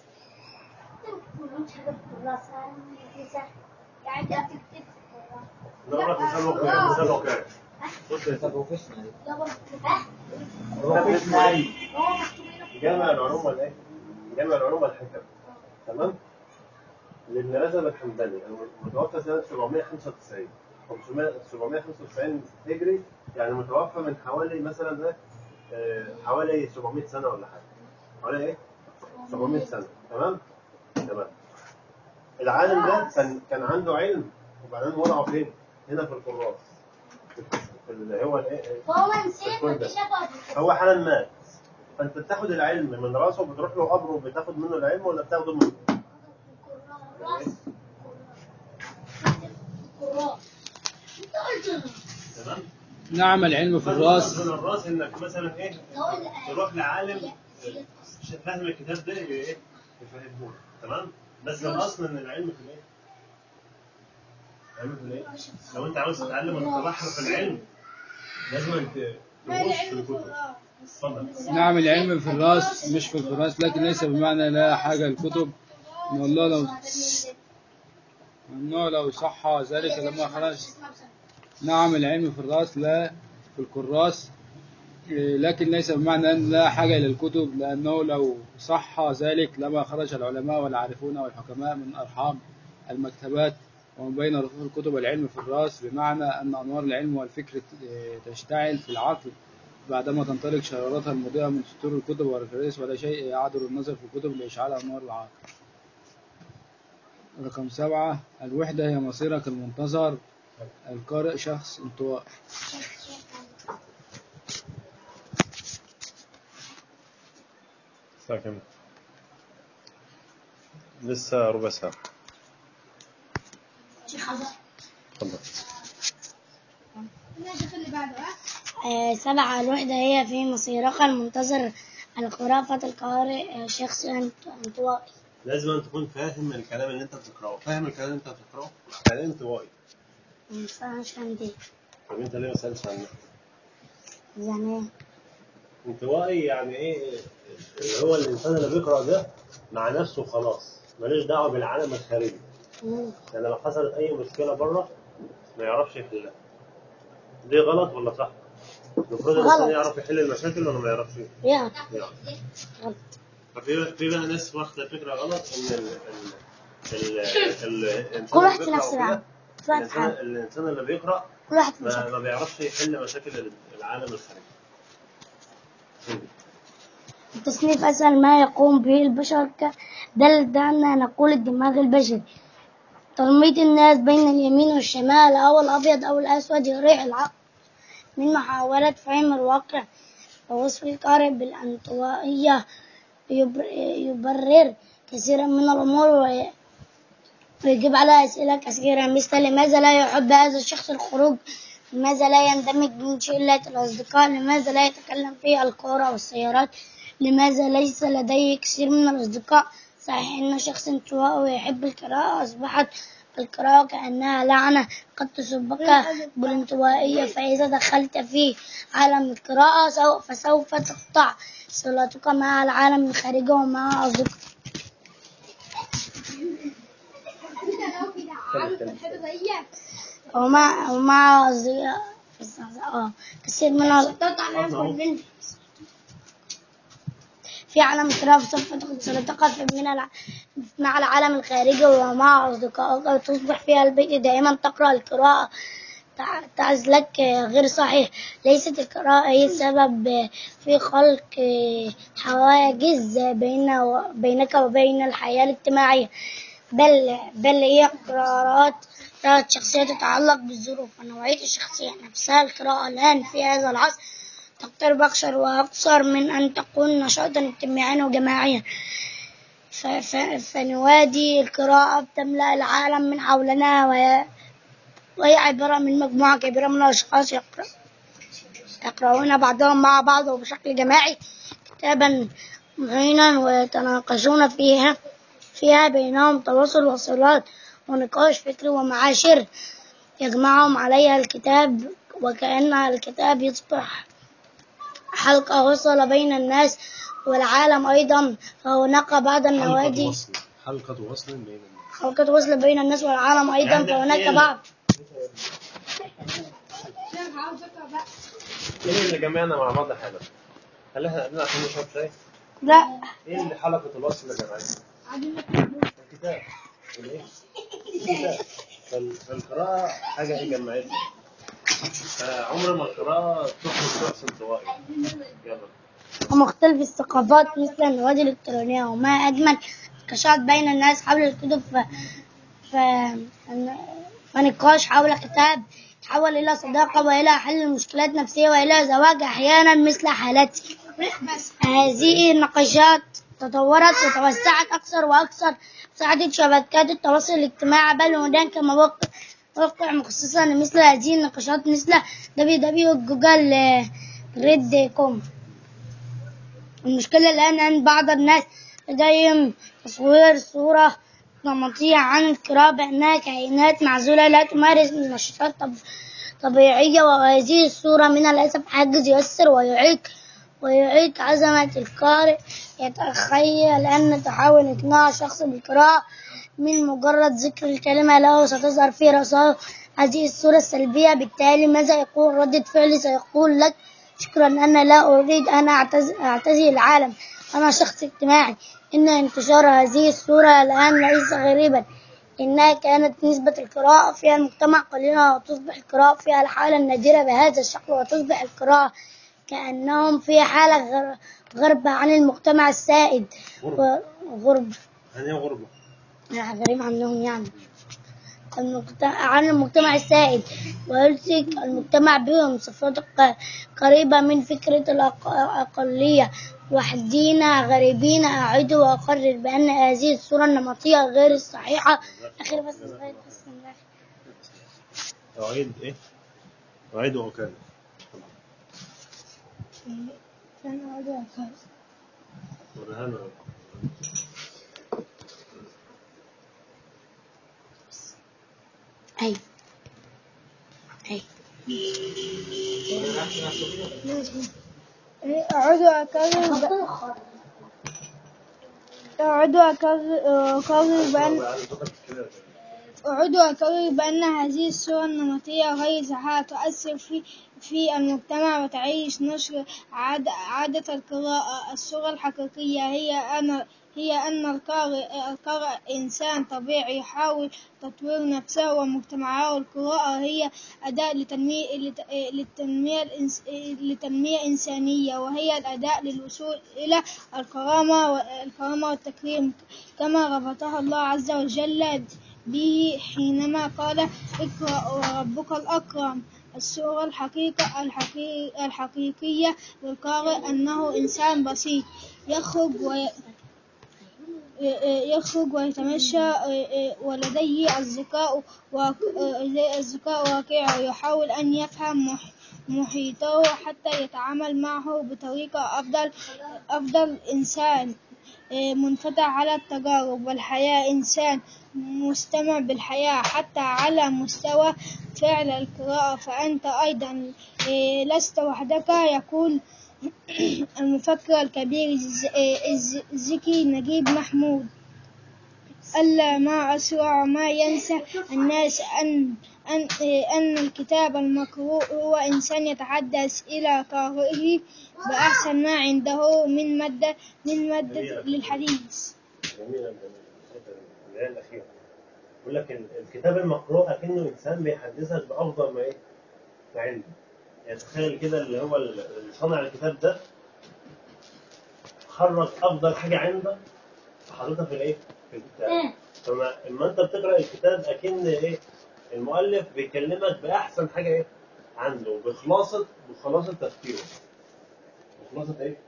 مش حاجة في الراس يعني انت بتكتب ضرب مثال واقعي مثال واقعي بص يا ده بروفيشنال ها؟ بروفيشنال هو مكتوب هنا في جامع العلوم والايه؟ جامع العلوم والحكم تمام؟ لابن رجب الحمداني المتوفى سنة 795 500 795 هجري يعني متوفى من حوالي مثلا ايه؟ آه، حوالي 700 سنة ولا حاجة حوالي ايه؟ 700 سنة تمام؟ تمام العالم ده كان كان عنده علم وبعدين وضعه فين؟ هنا في الكراس في اللي هو الايه؟ فهو نسيت الكل ده. شافه هو حالا مات فانت بتاخد العلم من راسه بتروح له قبره وبتاخد منه العلم ولا بتاخده من كراس كراس انت قلت تمام نعم العلم في الراس من الراس انك مثلا ايه تقول تروح لعالم فاهم الكتاب ده ايه يفهمه تمام بس الاصل ان العلم في الايه العلم في الايه لو انت عاوز تتعلم وتتبحر في العلم لازم ت- تغوص في الكتب اتفضل نعم العلم في الراس مش في الفراس لكن ليس بمعنى لا حاجة الكتب إن الله لو أنه لو صح ذلك لما خرج نعم العلم في الراس لا في الكراس إيه، لكن ليس بمعنى أن لا حاجة إلى الكتب لأنه لو صح ذلك لما خرج العلماء والعارفون والحكماء من أرحام المكتبات ومن بين رفوف الكتب والعلم في الراس بمعنى أن أنوار العلم والفكر إيه، تشتعل في العقل بعدما تنطلق شراراتها المضيئة من سطور الكتب والفهرس ولا شيء يعدل النظر في الكتب لإشعال أنوار العقل رقم سبعة الوحدة هي مصيرك المنتظر القارئ شخص انطوائي الساعة كام؟ لسه ربع ساعة اتفضل آه، سبعة الوحدة هي في مصيرك المنتظر الخرافة القارئ آه، شخص انت- انطوائي لازم أن تكون فاهم الكلام اللي انت بتقراه فاهم الكلام اللي انت بتقراه يعني إيه انطوائي مش فاهم مش فاهم دي طب انت ليه ما سالتش عنه يعني ايه؟ انطوائي يعني ايه اللي هو الانسان اللي بيقرا ده مع نفسه خلاص ماليش دعوه بالعالم الخارجي مم. يعني لو حصلت اي مشكله بره ما يعرفش يحلها دي غلط ولا صح المفروض الانسان غلط. يعرف يحل المشاكل ولا ما يعرفش يا يعرف غلط ففي في بقى ناس واخده فكره غلط ان ال ال ال الانسان كل واحد اللي في بيقرأ نفس وكده، العالم كل واحد في الانسان حاله الانسان اللي بيقرا كل واحد في ما, مشاكل ما بيعرفش يحل مشاكل العالم الخارجي التصنيف أسهل ما يقوم به البشر ك- دل دعنا نقول الدماغ البشري تنميط الناس بين اليمين والشمال أو الأبيض أو الأسود يريح العقل من محاولة فهم الواقع ووصف القارئ بالانطوائية يبر- يبرر كثيرا من الأمور وي- ويجيب على أسئلة كثيرة مثل لماذا لا يحب هذا الشخص الخروج لماذا لا يندمج من شلة الأصدقاء لماذا لا يتكلم في الكورة والسيارات لماذا ليس لديه كثير من الأصدقاء صحيح أن شخص انطوائي ويحب القراءة أصبحت القراءة كأنها لعنة قد تسبقها بالانطوائية فإذا دخلت في عالم القراءة سو- فسوف تقطع صلتك مع العالم الخارجي ومع أصدقائك ومع ومع أصدقاء اه كثير من ال- في عالم القراءة سوف تأخذ صلتك في- من الع... مع العالم الخارجي ومع أصدقائك وتصبح فيها البيت دائما تقرأ القراءة تع- تعزلك غير صحيح ليست القراءة هي السبب في خلق حواجز بين بينك وبين الحياة الاجتماعية بل بل هي قرارات قراءة شخصية تتعلق بالظروف ونوعية الشخصية نفسها القراءة الآن في هذا العصر تقترب أكثر وأكثر من أن تكون نشاطا اجتماعيا وجماعيا ف- ف- فنوادي القراءة بتملأ العالم من حولنا وهي, وهي عبارة من مجموعة كبيرة من الأشخاص يقرأ يقرؤون بعضهم مع بعض وبشكل جماعي كتابا معينا ويتناقشون فيها فيها بينهم تواصل وصلات ونقاش فكري ومعاشر يجمعهم عليها الكتاب وكأن الكتاب يصبح حلقة وصل بين الناس والعالم أيضا فهناك بعض حلقة النوادي وصل حلقة وصل بين الناس حلقة وصل بين الناس والعالم أيضا يعني فهناك إيه؟ بعض ايه اللي جمعنا مع بعض حالا؟ هل احنا قاعدين عشان نشرب شاي؟ لا ايه اللي حلقة الوصل اللي جمعتنا؟ الكتاب والايه؟ الكتاب فال- فالقراءة حاجة ايه جمعتنا؟ فعمر ما القراءة تخرج شخص انطوائي يلا ومختلف الثقافات مثل النوادي الإلكترونية وما أجمل نقاشات بين الناس حول الكتب ف... ف... فنقاش حول كتاب تحول إلى صداقة وإلى حل المشكلات النفسية وإلى زواج أحيانا مثل حالتي هذه النقاشات تطورت وتوسعت أكثر وأكثر ساعدت شبكات التواصل الاجتماعي بل هناك مواقع مواقع مخصصة لمثل هذه النقاشات مثل www.google.com المشكلة الآن أن بعض الناس لديهم تصوير صورة نمطية عن القراءة بأنها كائنات معزولة لا تمارس نشاطات طب- طبيعية وهذه الصورة من الأسف حاجز يؤثر ويعيق ويعيق عظمة القارئ يتخيل أن تحاول إقناع شخص بالقراءة من مجرد ذكر الكلمة له ستظهر في رأسه هذه الصورة السلبية بالتالي ماذا يقول ردة فعلي سيقول لك شكرا أنا لا أريد أن أعتز- أعتزل العالم أنا شخص اجتماعي إن انتشار هذه الصورة الآن ليس غريبا إنها كانت نسبة القراءة في المجتمع قليلة وتصبح القراءة في الحالة النادرة بهذا الشكل وتصبح القراءة كأنهم في حالة غر- غربة عن المجتمع السائد غربة. وغرب يعني ايه غربة؟ غريب عنهم يعني المجتمع عن المجتمع السائد ويلصق المجتمع بهم صفات ق- قريبة من فكرة الأق- الأقلية وحدينا غريبين أعد وأقرر بأن هذه الصورة النمطية غير الصحيحة أخير بس صغير بس من الآخر. أعيد ايه؟ أعيد وأكرر وريها لنا. أي أي أعود أكرر أعود أكرر أكرر بأن يعني صوتك كده. أعود وأكرر بأن هذه الصورة النمطية غير صحيحة تؤثر في في المجتمع وتعيش نشر عاد عادة القراءة الصورة الحقيقية هي أن هي أن القارئ القارئ إنسان طبيعي يحاول تطوير نفسه ومجتمعه والقراءة هي أداة لتنمية لت- للتنمية الإنس- لتنمية إنسانية وهي الأداة للوصول إلى الكرامة والكرامة والتكريم كما ربطها الله عز وجل به حينما قال اقرأ وربك الأكرم الصورة الحقيقة الحقيقية, الحقيقية للقارئ أنه إنسان بسيط يخرج وي يخرج ويتمشى ولديه الذكاء واق- الذكاء واقعي ويحاول أن يفهم مح- محيطه حتى يتعامل معه بطريقة أفضل أفضل إنسان منفتح على التجارب والحياة إنسان مستمع بالحياة حتى على مستوى فعل القراءة فأنت أيضا إيه، لست وحدك يقول المفكر الكبير الز- إيه، الز- الزكي نجيب محمود ألا ما أسرع ما ينسى الناس أن أن إيه، أن الكتاب المقروء هو إنسان يتحدث إلى قارئه بأحسن ما عنده من مادة من مادة للحديث جميلة جميلة اللي هي الأخيرة بيقول لك ال- الكتاب المقروء أكنه إنسان بيحدثك بأفضل ما إيه؟ ما عنده يعني تخيل كده اللي هو ال- اللي صنع الكتاب ده خرج أفضل حاجة عنده وحاططها في الإيه؟ في الكتاب فما اما أنت بتقرأ الكتاب أكن إيه؟ المؤلف بيكلمك بأحسن حاجة إيه؟ عنده بخلاصة بخلاصة تفكيره بخلاصة إيه؟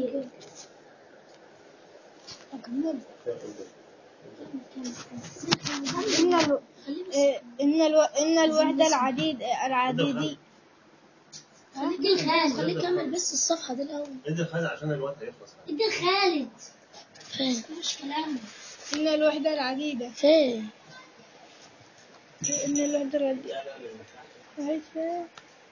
إن الو... إيه، إن الو... إن الوحدة العديد العديدي خليك الخالد خليك كمل بس الصفحة دي الأول ادي الخالد عشان الوقت هيخلص ادي الخالد خالد مش كلام إن الوحدة العديدة فين إن الوحدة العديدة عايز فين؟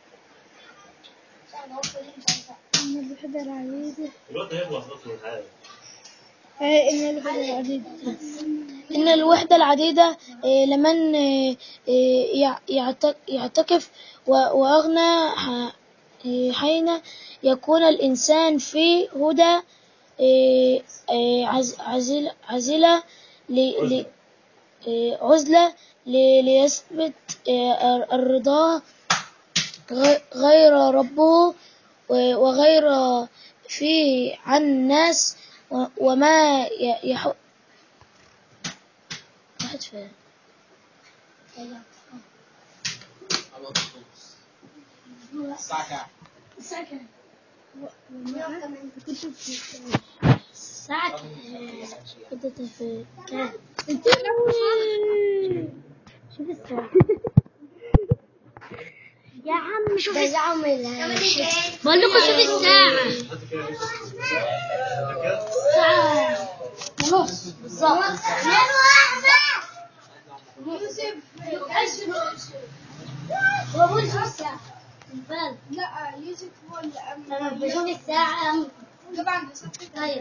إن الوحدة العديدة الوقت هيخلص بس من حاجة أي إن الوحدة العديدة إن الوحدة العديدة آه، لمن آه، آه، يع- يعت- يعتكف و- وأغنى ح- آه، حين يكون الإنسان في هدى آه، آه، عز- عزل- عزلة ل- ل- آه، عزلة ل- ليثبت آه، الرضا غ- غير ربه و- وغير فيه عن الناس و- وما ي- يح واحد فين الساعة كام؟ ساعة كنت في كام شوف الساعة يا عم شوف الساعة بقول لكم شوف الساعة ساعة ونص بالظبط يوسف هو بقول شوف الساعة البلد لا يوسف هو اللي أنا أمن بشوف الساعة طبعا بصفة طيب.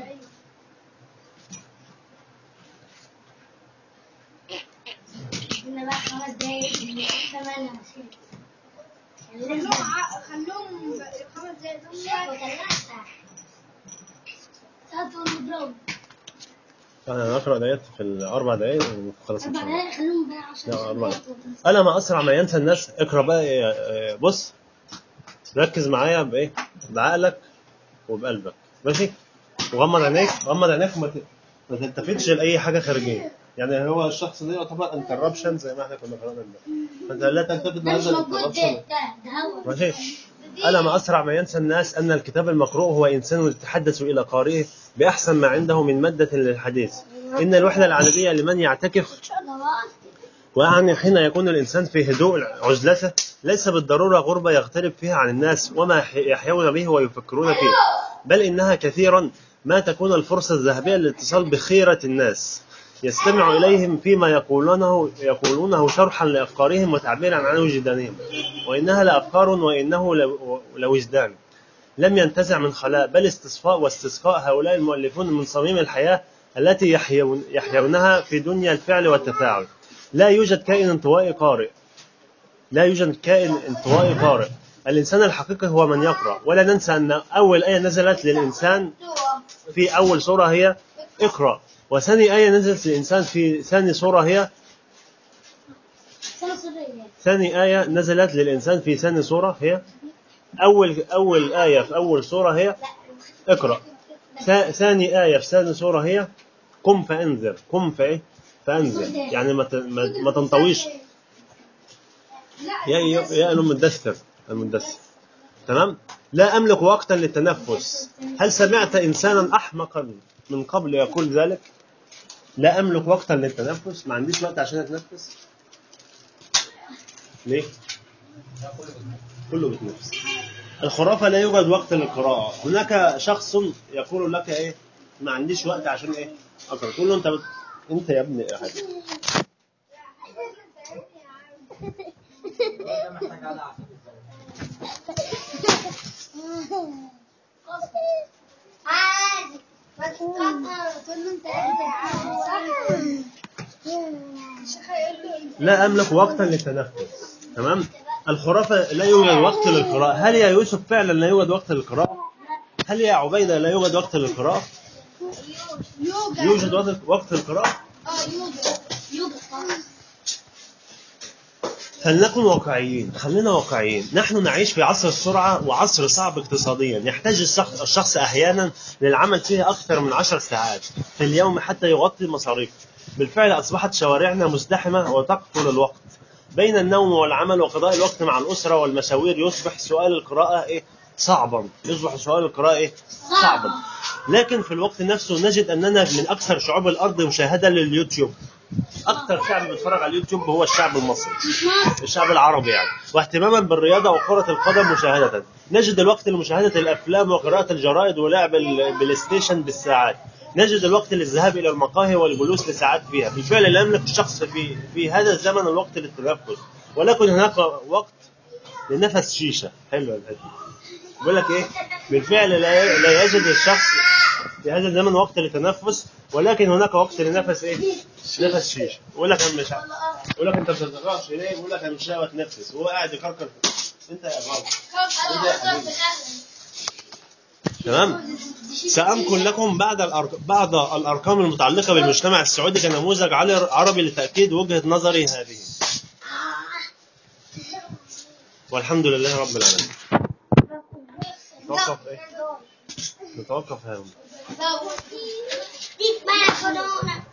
قلنا بقى خمس دقايق ثمانية وعشرين خلوهم ع- خلوهم خمس دقايق دول ساعة ونضرب أنا نقرأ دقايق في الأربع دقايق ونخلص إن أربع شاء الله دقايق خلوهم بقى عشان لا أربع ألا ما أسرع ما ينسى الناس اقرأ بقى إيه، إيه، بص ركز معايا بإيه بعقلك وبقلبك ماشي وغمض عينيك غمض عينيك وما ت- ما تلتفتش لأي حاجة خارجية يعني هو الشخص ده يعتبر انتربشن زي ما احنا كنا قرأنا امبارح فأنت لا تلتفت ده مش لهذا موجود ده الانتربشن ده ده هو ماشي ألا ما أسرع ما ينسى الناس أن الكتاب المقروء هو إنسان يتحدث إلى قارئه بأحسن ما عنده من مادة للحديث إن الوحدة العددية لمن يعتكف ويعني حين يكون الإنسان في هدوء عزلته ليس بالضرورة غربة يغترب فيها عن الناس وما يح- يحيون به ويفكرون فيه بل إنها كثيرا ما تكون الفرصة الذهبية للاتصال بخيرة الناس يستمع إليهم فيما يقولونه يقولونه شرحا لأفكارهم وتعبيرا عن وجدانهم وإنها لأفكار وإنه لو- لوجدان لم ينتزع من خلاء بل استصفاء واستسقاء هؤلاء المؤلفون من صميم الحياة التي يحيون يحيونها في دنيا الفعل والتفاعل لا يوجد كائن انطوائي قارئ لا يوجد كائن انطوائي قارئ الإنسان الحقيقي هو من يقرأ ولا ننسى أن أول آية نزلت للإنسان في أول سورة هي اقرأ وثاني آية نزلت للإنسان في ثاني سورة هي سنة سرية ثاني آية نزلت للإنسان في ثاني سورة هي أول أول آية في أول سورة هي اقرأ ثا- ثاني آية في ثاني سورة هي قم فأنذر قم فإيه فأنذر يعني ما ت- ما ما تنطويش يا يا يا المدثر المدثر تمام لا أملك وقتا للتنفس هل سمعت إنسانا أحمقا من قبل يقول ذلك لا أملك وقتا للتنفس ما عنديش وقت عشان أتنفس ليه كله بيتنفس الخرافة لا يوجد وقت للقراءة هناك شخص يقول لك إيه ما عنديش وقت عشان إيه أقرأ تقول له أنت بت... أنت يا ابني يا حاجة ده محتاج قعدة عشان عادي ما تتقطع تقول له انت انت الشيخ هيقول له انت لا أملك وقتا للتنفس تمام الخرافة لا يوجد وقت للقراءة هل يا يوسف فعلا لا يوجد وقت للقراءة هل يا عبيدة لا يوجد وقت للقراءة يوجد يوجد وقت- وقت للقراءة اه يوجد يوجد طبعا فلنكن واقعيين خلينا واقعيين نحن نعيش في عصر السرعة وعصر صعب اقتصاديا يحتاج الشخص, الشخص أحيانا للعمل فيه أكثر من عشر ساعات في اليوم حتى يغطي مصاريفه بالفعل أصبحت شوارعنا مزدحمة وتقتل الوقت بين النوم والعمل وقضاء الوقت مع الأسرة والمشاوير يصبح سؤال القراءة إيه صعبا يصبح سؤال القراءة إيه صعبا لكن في الوقت نفسه نجد أننا من أكثر شعوب الأرض مشاهدة لليوتيوب أكثر شعب بيتفرج على اليوتيوب هو الشعب المصري الشعب العربي يعني واهتماما بالرياضة وكرة القدم مشاهدة نجد الوقت لمشاهدة الأفلام وقراءة الجرائد ولعب البلاي ستيشن بالساعات نجد الوقت للذهاب الى المقاهي والجلوس لساعات فيها بالفعل لا يملك الشخص في في هذا الزمن الوقت للتنفس ولكن هناك وقت لنفس شيشه حلوه الحته بيقول لك ايه بالفعل لا لا يجد الشخص في هذا الزمن وقت للتنفس ولكن هناك وقت لنفس ايه نفس شيشه يقول لك انا مش عارف يقول لك انت ما بتتغرش ليه يقول لك انا مش لاقي اتنفس وهو قاعد يكركر انت يا غلط انت يا حبيبي تمام سأنقل لكم بعض الأرق... بعض الأرقام المتعلقة بالمجتمع السعودي كنموذج عل- عربي لتأكيد وجهة نظري هذه والحمد لله رب العالمين نتوقف ايه نتوقف هنا Di mana corona?